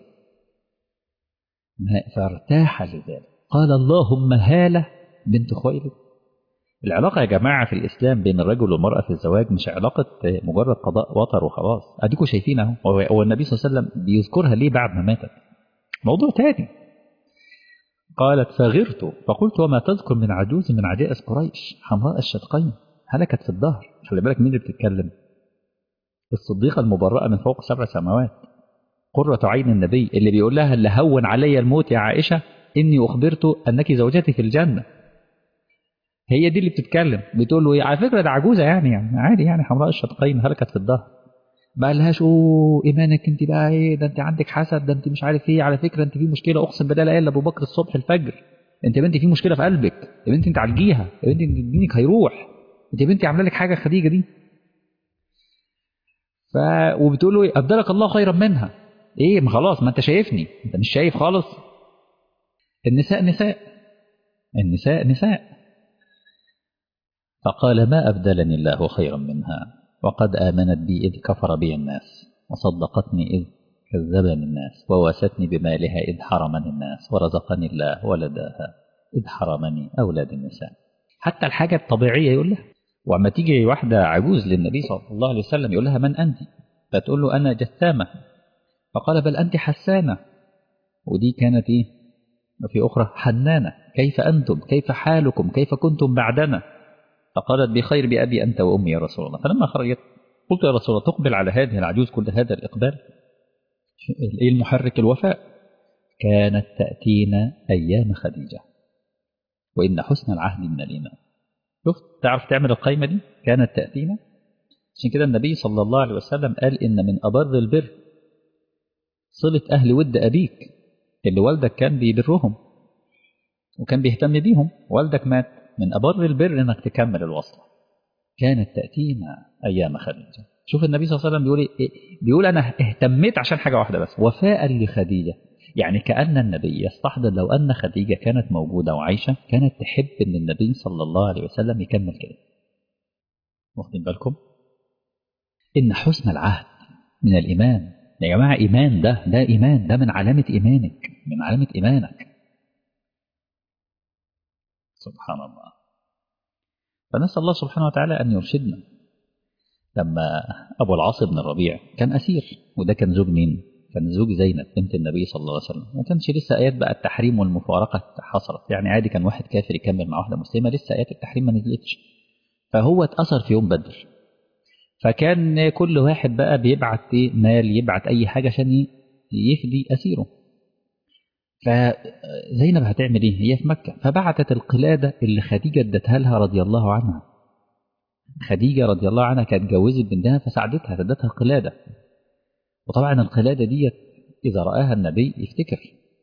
فارتاح لذلك قال اللهم هالة بنت خويلد العلاقة يا جماعة في الإسلام بين الرجل والمرأة في الزواج مش علاقة مجرد قضاء وطر وخلاص أديكوا شايفين أهو هو النبي صلى الله عليه وسلم بيذكرها ليه بعد ما ماتت موضوع تاني قالت فغرت فقلت وما تذكر من عجوز من عجائز قريش حمراء الشدقين هلكت في الظهر خلي بالك مين اللي بتتكلم الصديقة المبرأة من فوق سبع سماوات قرة عين النبي اللي بيقول لها اللي هون علي الموت يا عائشة إني أخبرت أنك زوجتي في الجنة هي دي اللي بتتكلم بتقول له على فكرة ده عجوزة يعني, يعني عادي يعني حمراء الشدقين هلكت في الظهر ما قالهاش اوه ايمانك انت بقى ايه ده انت عندك حسد ده انت مش عارف ايه على فكره انت في مشكله اقسم بالله لا الا ابو بكر الصبح الفجر انت يا بنتي في مشكله في قلبك يا بنتي انت عالجيها يا بنتي دينك هيروح انت يا بنتي عامله لك حاجه خديجه دي ف وبتقول له ابدلك الله خيرا منها ايه ما خلاص ما انت شايفني انت مش شايف خالص النساء نساء النساء نساء فقال ما ابدلني الله خيرا منها وقد آمنت بي إذ كفر بي الناس وصدقتني إذ كذبني الناس وواستني بمالها إذ حرمني الناس ورزقني الله ولداها إذ حرمني أولاد النساء حتى الحاجة الطبيعية يقول لها وأما تيجي واحدة عجوز للنبي صلى الله عليه وسلم يقول لها من أنت فتقول له أنا جثامة فقال بل أنت حسانة ودي كانت إيه وفي أخرى حنانة كيف أنتم كيف حالكم كيف كنتم بعدنا فقالت بخير بأبي أنت وأمي يا رسول الله فلما خرجت قلت يا رسول الله تقبل على هذه العجوز كل هذا الإقبال إيه المحرك الوفاء كانت تأتينا أيام خديجة وإن حسن العهد من الإيمان شفت تعرف تعمل القايمة دي كانت تأتينا عشان كده النبي صلى الله عليه وسلم قال إن من أبر البر صلة أهل ود أبيك اللي والدك كان بيبرهم وكان بيهتم بيهم والدك مات من أبر البر إنك تكمل الوصلة كانت تأتينا أيام خديجة شوف النبي صلى الله عليه وسلم بيقول إيه؟ بيقول أنا اهتميت عشان حاجة واحدة بس وفاء لخديجة يعني كأن النبي يستحضر لو أن خديجة كانت موجودة وعايشة كانت تحب أن النبي صلى الله عليه وسلم يكمل كده واخدين بالكم إن حسن العهد من الإيمان يا جماعة إيمان ده ده إيمان ده من علامة إيمانك من علامة إيمانك سبحان الله فنسأل الله سبحانه وتعالى أن يرشدنا لما أبو العاص بن الربيع كان أسير وده كان زوج مين؟ كان زوج زينب بنت النبي صلى الله عليه وسلم ما كانش لسه آيات بقى التحريم والمفارقة حصلت يعني عادي كان واحد كافر يكمل مع واحدة مسلمة لسه آيات التحريم ما نزلتش فهو اتأثر في يوم بدر فكان كل واحد بقى بيبعت مال يبعت أي حاجة عشان يفدي أسيره فزينب هتعمل ايه هي في مكة فبعتت القلادة اللي خديجة ادتها لها رضي الله عنها خديجة رضي الله عنها كانت جوزت بنتها فساعدتها فادتها قلادة وطبعا القلادة ديت إذا رآها النبي يفتكر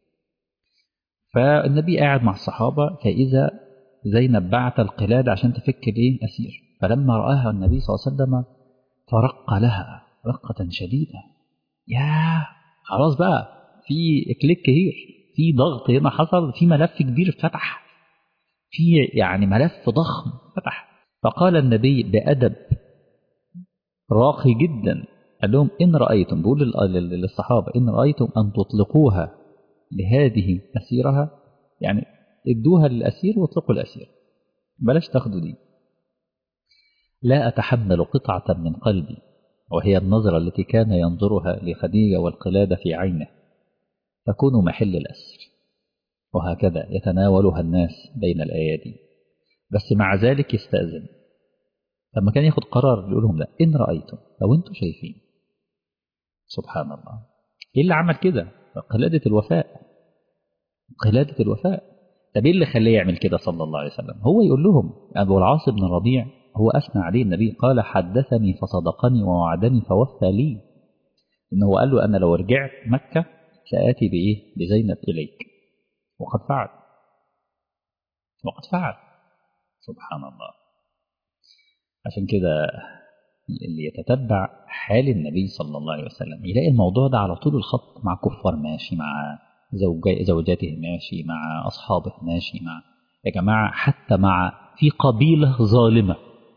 فالنبي قاعد مع الصحابة فإذا زينب بعت القلادة عشان تفك الايه أسير فلما رآها النبي صلى الله عليه وسلم فرق لها رقة شديدة يا خلاص بقى في كليك كبير في ضغط هنا حصل في ملف كبير فتح في يعني ملف ضخم فتح فقال النبي بأدب راقي جدا قال لهم إن رأيتم بيقول للصحابة إن رأيتم أن تطلقوها لهذه أسيرها يعني ادوها للأسير واطلقوا الأسير بلاش تاخدوا دي لا أتحمل قطعة من قلبي وهي النظرة التي كان ينظرها لخديجة والقلادة في عينه تكون محل الأسر وهكذا يتناولها الناس بين الأيادي بس مع ذلك يستأذن لما كان ياخد قرار يقول لهم لا إن رأيتم لو أنتم شايفين سبحان الله إيه اللي عمل كده قلادة الوفاء قلادة الوفاء طب إيه اللي خليه يعمل كده صلى الله عليه وسلم هو يقول لهم أبو العاص بن الربيع هو أثنى عليه النبي قال حدثني فصدقني ووعدني فوفى لي إنه قال له أنا لو رجعت مكة سآتي بإيه بزينب إليك وقد فعل وقد فعل سبحان الله عشان كده اللي يتتبع حال النبي صلى الله عليه وسلم يلاقي الموضوع ده على طول الخط مع كفار ماشي مع زوجاته ماشي مع أصحابه ماشي مع يا جماعة حتى مع في قبيلة ظالمة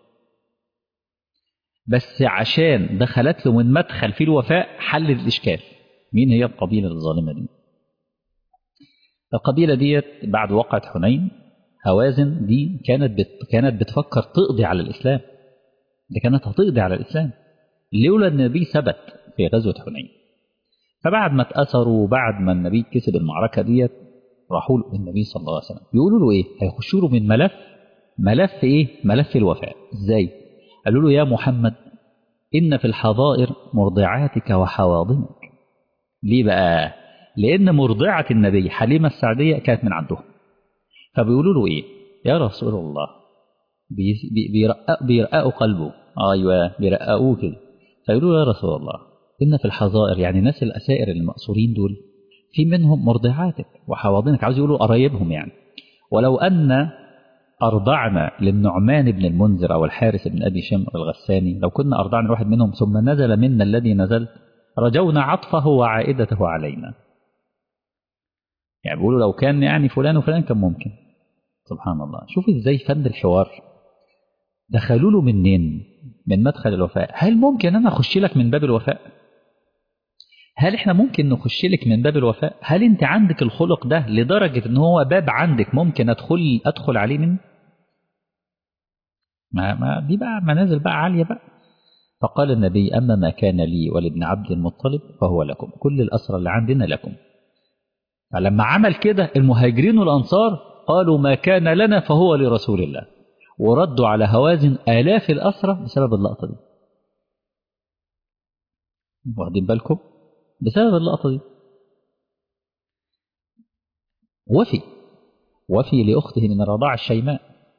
بس عشان دخلت له من مدخل في الوفاء حل الإشكال مين هي القبيلة الظالمة دي القبيلة ديت بعد وقعة حنين هوازن دي كانت بت كانت بتفكر تقضي على الإسلام دي كانت هتقضي على الإسلام لولا النبي ثبت في غزوة حنين فبعد ما اتأثروا وبعد ما النبي كسب المعركة ديت راحوا له النبي صلى الله عليه وسلم بيقولوا له ايه هيخشوا له من ملف ملف ايه ملف الوفاء ازاي قالوا له يا محمد ان في الحظائر مرضعاتك وحواضنك ليه بقى لان مرضعة النبي حليمة السعدية كانت من عندهم فبيقولوا له ايه يا رسول الله بيرققوا بيرققوا قلبه ايوه بيرققوه كده فيقولوا يا رسول الله ان في الحظائر يعني ناس الاسائر المأسورين دول في منهم مرضعاتك وحواضنك عاوز يقولوا قرايبهم يعني ولو أن أرضعنا للنعمان بن المنذر أو الحارث بن أبي شمر الغساني لو كنا أرضعنا واحد منهم ثم نزل منا الذي نزل رجونا عطفه وعائدته علينا يعني بيقولوا لو كان يعني فلان وفلان كان ممكن سبحان الله شوف ازاي فن الحوار دخلوا له منين من مدخل الوفاء هل ممكن انا اخش لك من باب الوفاء هل احنا ممكن نخش لك من باب الوفاء هل انت عندك الخلق ده لدرجة ان هو باب عندك ممكن ادخل ادخل عليه منه ما, ما دي بقى منازل بقى عالية بقى فقال النبي أما ما كان لي ولابن عبد المطلب فهو لكم كل الأسرى اللي عندنا لكم فلما عمل كده المهاجرين والأنصار قالوا ما كان لنا فهو لرسول الله وردوا على هوازن آلاف الأسرى بسبب اللقطة دي واخدين بالكم بسبب اللقطة دي وفي وفي لأخته من الرضاع الشيماء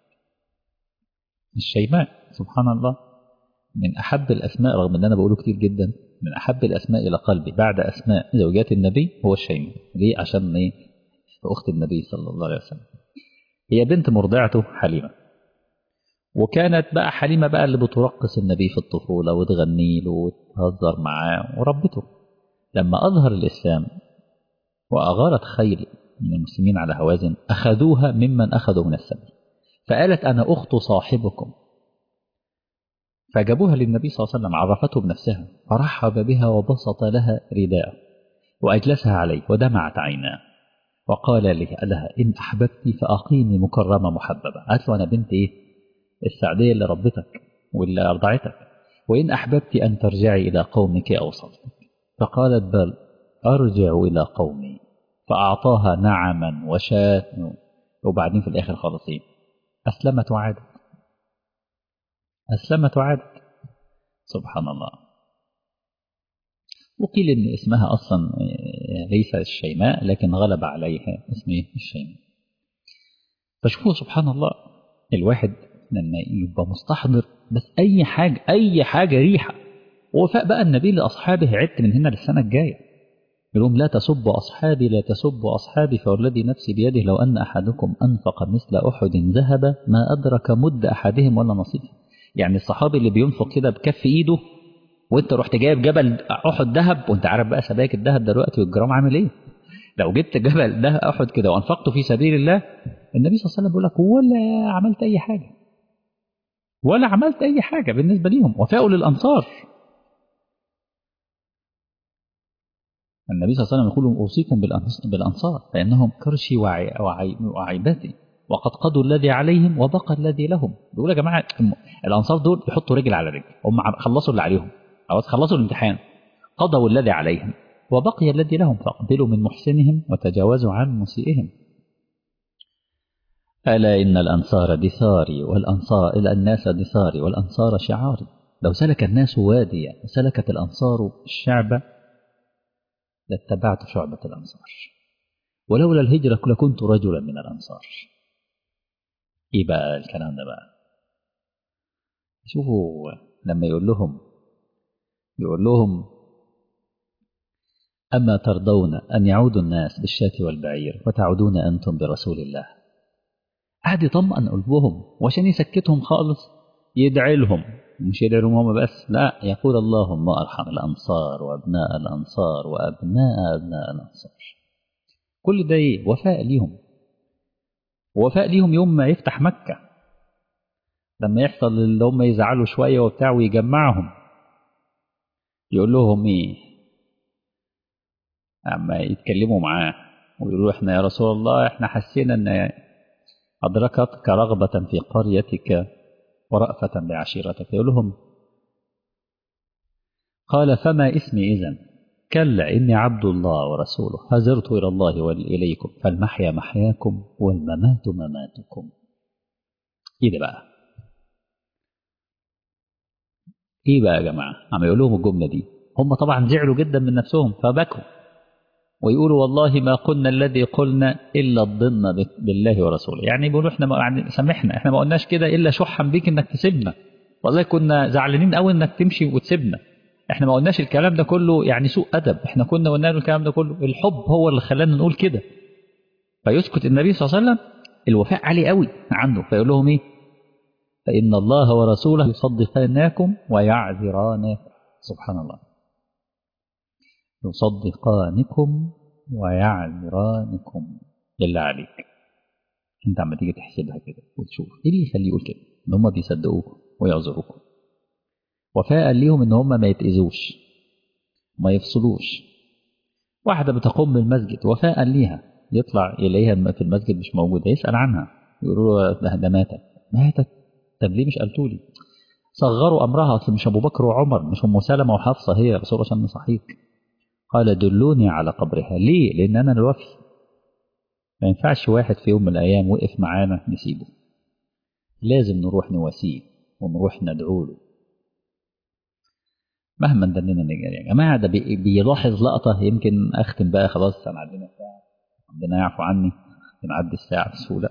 الشيماء سبحان الله من أحب الأسماء رغم أن أنا بقوله كتير جدا من أحب الأسماء إلى قلبي بعد أسماء زوجات النبي هو الشيماء ليه عشان إيه أخت النبي صلى الله عليه وسلم هي بنت مرضعته حليمة وكانت بقى حليمة بقى اللي بترقص النبي في الطفولة وتغني له وتهزر معاه وربته لما أظهر الإسلام وأغارت خيل من المسلمين على هوازن أخذوها ممن أخذوا من السبي فقالت أنا أخت صاحبكم فجابوها للنبي صلى الله عليه وسلم عرفته بنفسها فرحب بها وبسط لها رداءه وأجلسها عليه ودمعت عيناه وقال لها إن أحببت فأقيمي مكرمة محببة قالت له أنا بنت إيه السعدية اللي ربتك واللي أرضعتك وإن أحببت أن ترجعي إلى قومك أو صدقك فقالت بل أرجع إلى قومي فأعطاها نعما وشاة وبعدين في الآخر خالص إيه أسلمت وعادت أسلمت وعادت سبحان الله وقيل إن اسمها أصلا ليس الشيماء لكن غلب عليها اسمه الشيماء فشوفوا سبحان الله الواحد لما يبقى مستحضر بس أي حاجة أي حاجة ريحة وفاء بقى النبي لأصحابه عدت من هنا للسنة الجاية يقول لهم لا تسبوا أصحابي لا تسبوا أصحابي فوالذي نفسي بيده لو أن أحدكم أنفق مثل أحد ذهب ما أدرك مد أحدهم ولا نصيبه يعني الصحابي اللي بينفق كده بكف إيده وانت رحت جايب جبل أحد ذهب وانت عارف بقى سبائك الذهب دلوقتي والجرام عامل ايه لو جبت جبل ده أحد كده وأنفقته في سبيل الله النبي صلى الله عليه وسلم بيقول لك ولا عملت أي حاجة ولا عملت أي حاجة بالنسبة ليهم وفاء للأنصار النبي صلى الله عليه وسلم يقول أوصيكم بالأنصار فإنهم كرشي وعي وعي وعيباتي وقد قضوا الذي عليهم وبقى الذي لهم بيقول يا جماعة الأنصار دول يحطوا رجل على رجل هم خلصوا اللي عليهم أو خلصوا الامتحان قضوا الذي عليهم وبقي الذي لهم فاقبلوا من محسنهم وتجاوزوا عن مسيئهم ألا إن الأنصار دثاري والأنصار إلى الناس دثاري والأنصار شعاري لو سلك الناس واديا وسلكت الأنصار الشعب لاتبعت شعبة الأنصار ولولا الهجرة لكنت رجلا من الأنصار إيه بقى الكلام ده بقى شوفوا لما يقول لهم يقول لهم أما ترضون أن يعود الناس بالشاة والبعير وتعودون أنتم برسول الله قعد يطمئن قلوبهم وعشان يسكتهم خالص يدعي لهم مش يدعي لهم هم بس لا يقول اللهم ارحم الانصار وابناء الانصار وابناء ابناء الانصار كل ده ايه وفاء ليهم وفاء ليهم يوم ما يفتح مكة لما يحصل اللي هم يزعلوا شوية وبتاع ويجمعهم يقول لهم ايه اما يتكلموا معاه ويقولوا احنا يا رسول الله احنا حسينا ان أدركتك رغبة في قريتك ورأفة بعشيرتك يقول لهم قال فما اسمي إذن كلا إني عبد الله ورسوله هزرت إلى الله وإليكم فالمحيا محياكم والممات مماتكم إيه ده بقى إيه بقى يا جماعة عم يقول لهم الجملة دي هم طبعا زعلوا جدا من نفسهم فبكوا ويقولوا والله ما قلنا الذي قلنا إلا الظن بالله ورسوله يعني بيقولوا احنا ما يعني سامحنا احنا ما قلناش كده إلا شحا بيك إنك تسيبنا والله كنا زعلانين قوي إنك تمشي وتسيبنا احنا ما قلناش الكلام ده كله يعني سوء أدب احنا كنا قلنا له الكلام ده كله الحب هو اللي خلانا نقول كده فيسكت النبي صلى الله عليه وسلم الوفاء عالي قوي عنده فيقول لهم ايه فإن الله ورسوله يصدقانكم ويعذرانكم سبحان الله يصدقانكم ويعذرانكم بالله عليك انت عم تيجي تحسبها كده وتشوف ايه اللي يخليه يقول كده ان هم بيصدقوكم ويعذروكم وفاء ليهم ان هم ما يتأذوش ما يفصلوش واحدة بتقوم بالمسجد وفاء ليها يطلع إليها في المسجد مش موجودة يسأل عنها يقولوا له ده ماتت ماتت طب ليه مش قلتوا لي صغروا أمرها أصل مش أبو بكر وعمر مش أم سلمة وحفصة هي رسول الله عشان صحيح قال دلوني على قبرها ليه لأن أنا الوفي ما ينفعش واحد في يوم من الأيام وقف معانا نسيبه لازم نروح نواسيه ونروح ندعو له مهما دلنا نجري يا جماعة ده بيلاحظ لقطة يمكن أختم بقى خلاص أنا عندنا ساعة ربنا يعفو عني بنعدي الساعة بسهولة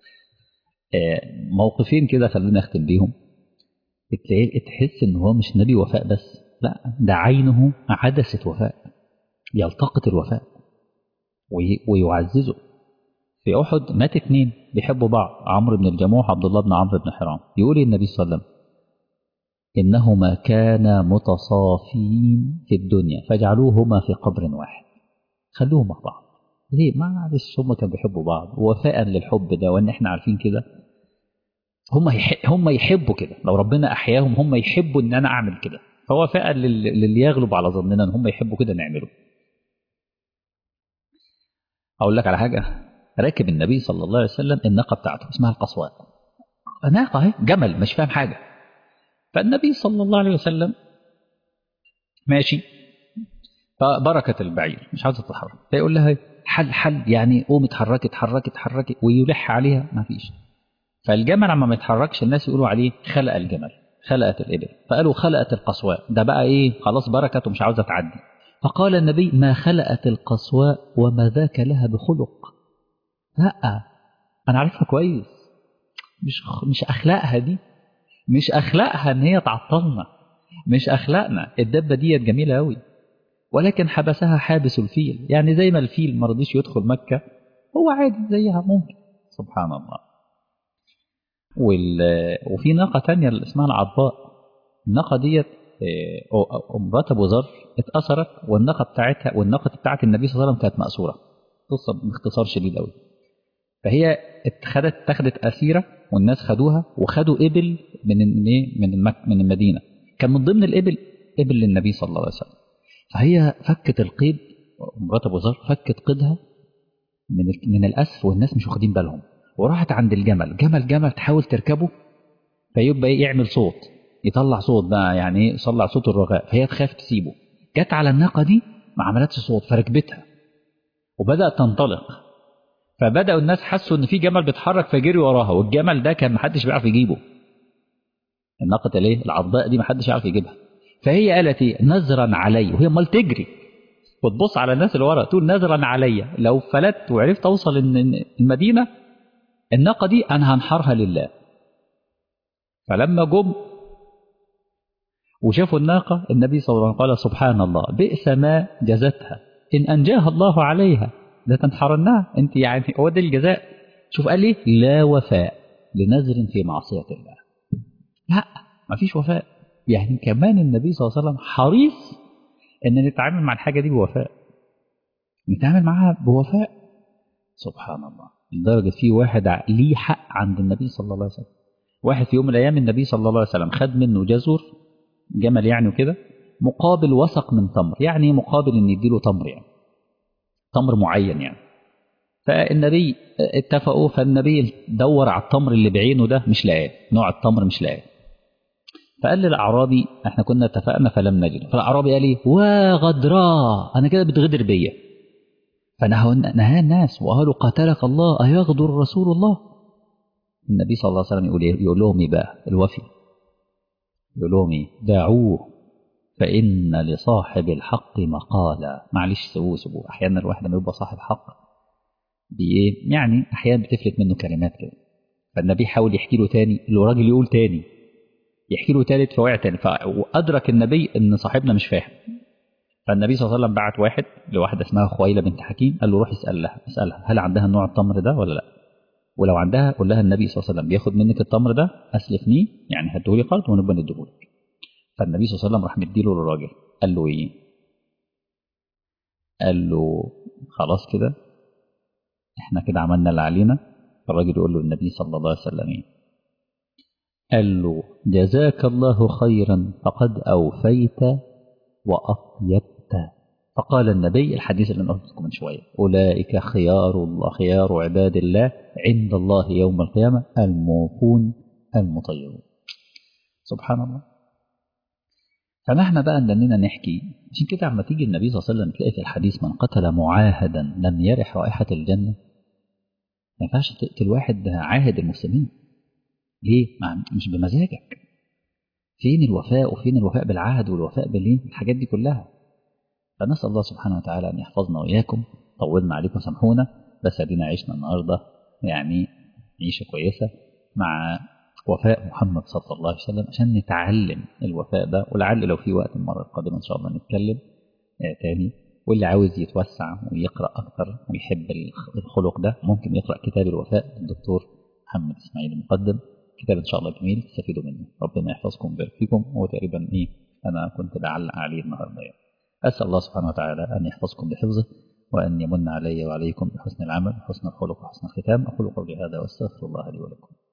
موقفين كده خلينا أختم بيهم تحس إن هو مش نبي وفاء بس لا ده عينه عدسة وفاء يلتقط الوفاء ويعززه في أحد مات اتنين بيحبوا بعض عمرو بن الجموح عبد الله بن عمرو بن حرام يقول النبي صلى الله عليه وسلم إنهما كانا متصافين في الدنيا فاجعلوهما في قبر واحد خلوهم مع بعض ليه معلش هم كانوا بيحبوا بعض وفاء للحب ده وان احنا عارفين كده هم يحب هم يحبوا كده لو ربنا احياهم هم يحبوا ان انا اعمل كده فوفاء للي يغلب على ظننا ان هم يحبوا كده نعمله اقول لك على حاجه راكب النبي صلى الله عليه وسلم الناقه بتاعته اسمها القصواء ناقه اهي جمل مش فاهم حاجه فالنبي صلى الله عليه وسلم ماشي فبركة البعير مش عاوزة تتحرك فيقول لها حل حل يعني قوم اتحركي اتحركي اتحركي ويلح عليها ما فيش فالجمل عما ما يتحركش الناس يقولوا عليه خلق الجمل خلقت الإبل فقالوا خلقت القصواء ده بقى إيه خلاص بركت ومش عاوزة تعدي فقال النبي ما خلقت القصواء وما ذاك لها بخلق لا أنا عارفها كويس مش مش أخلاقها دي مش أخلاقها إن هي تعطلنا مش أخلاقنا الدبة ديت جميلة أوي ولكن حبسها حابس الفيل يعني زي ما الفيل ما رضيش يدخل مكة هو عادي زيها ممكن سبحان الله وال... وفي ناقة تانية اللي اسمها العضاء الناقة ديت مرات أبو ذر اتأثرت والناقة بتاعتها والناقة بتاعت النبي صلى الله عليه وسلم كانت مأسورة قصة باختصار شديد قوي فهي اتخذت اتخذت أسيرة والناس خدوها وخدوا إبل من ايه من المك... من المدينة كان من ضمن الإبل إبل للنبي صلى الله عليه وسلم فهي فكت القيد مرات ابو ذر فكت قيدها من من الاسف والناس مش واخدين بالهم وراحت عند الجمل جمل جمل تحاول تركبه فيبقى يعمل صوت يطلع صوت بقى يعني يطلع صوت الرغاء فهي تخاف تسيبه جت على الناقه دي ما عملتش صوت فركبتها وبدات تنطلق فبداوا الناس حسوا ان في جمل بيتحرك فجري وراها والجمل ده كان محدش بيعرف يجيبه الناقه الايه العضاء دي محدش يعرف يجيبها فهي قالت ايه نذرا علي وهي امال تجري وتبص على الناس اللي ورا تقول نذرا علي لو فلت وعرفت اوصل المدينه الناقه دي انا هنحرها لله فلما جم وشافوا الناقه النبي صلى الله عليه وسلم قال سبحان الله بئس ما جزتها ان انجاها الله عليها ده تنحرنها انت يعني هو ده الجزاء شوف قال ايه لا وفاء لنذر في معصيه الله لا مفيش وفاء يعني كمان النبي صلى الله عليه وسلم حريص ان نتعامل مع الحاجه دي بوفاء نتعامل معاها بوفاء سبحان الله لدرجه في واحد ليه حق عند النبي صلى الله عليه وسلم واحد في يوم من الايام النبي صلى الله عليه وسلم خد منه جزر جمل يعني وكده مقابل وسق من تمر يعني مقابل ان يديله تمر يعني تمر معين يعني فالنبي اتفقوا فالنبي دور على التمر اللي بعينه ده مش لاقاه نوع التمر مش لاقاه فقال للأعرابي احنا كنا اتفقنا فلم نجد فالأعرابي قال ايه وغدراء أنا كده بتغدر بيا فنهى نهى الناس وقالوا قاتلك الله أيغدر رسول الله النبي صلى الله عليه وسلم يقول ايه يقول لهم ايه بقى الوفي يقول لهم ايه دعوه فإن لصاحب الحق مقالا معلش سووه سووه أحيانا الواحد لما يبقى صاحب حق بإيه يعني أحيانا بتفلت منه كلمات كده فالنبي حاول يحكي له تاني الراجل يقول تاني يحكي له تالت فوقع تاني فأدرك النبي إن صاحبنا مش فاهم فالنبي صلى الله عليه وسلم بعت واحد لواحدة اسمها خويلة بنت حكيم قال له روح اسأل لها اسألها هل عندها نوع التمر ده ولا لا ولو عندها قول لها النبي صلى الله عليه وسلم بياخد منك التمر ده اسلفنيه يعني هديهولي قرض ونبقى نديهولك فالنبي صلى الله عليه وسلم راح مديله للراجل قال له ايه قال له خلاص كده احنا كده عملنا اللي علينا فالراجل يقول له النبي صلى الله عليه وسلم ايه قال له جزاك الله خيرا فقد أوفيت وأطيبت فقال النبي الحديث اللي قلت لكم من شوية أولئك خيار الله خيار عباد الله عند الله يوم القيامة الموفون المطيرون سبحان الله فنحن بقى اننا نحكي عشان كده عما تيجي النبي صلى الله عليه وسلم تلاقي في الحديث من قتل معاهدا لم يرح رائحة الجنة ما ينفعش تقتل واحد عاهد المسلمين ليه؟ مش بمزاجك فين الوفاء وفين الوفاء بالعهد والوفاء بالايه الحاجات دي كلها فنسأل الله سبحانه وتعالى أن يحفظنا وإياكم طولنا عليكم سامحونا بس أدينا عشنا النهاردة يعني عيشة كويسة مع وفاء محمد صلى الله عليه وسلم عشان نتعلم الوفاء ده ولعل لو في وقت المرة القادمة إن شاء الله نتكلم تاني واللي عاوز يتوسع ويقرأ أكثر ويحب الخلق ده ممكن يقرأ كتاب الوفاء للدكتور محمد إسماعيل المقدم كتاب إن شاء الله جميل تستفيدوا منه ربنا يحفظكم ويبارك فيكم هو تقريبا إيه أنا كنت بعلق عليه النهاردة يعني. أسأل الله سبحانه وتعالى أن يحفظكم بحفظه وأن يمن علي وعليكم بحسن العمل وحسن الخلق وحسن الختام أقول قولي هذا وأستغفر الله لي ولكم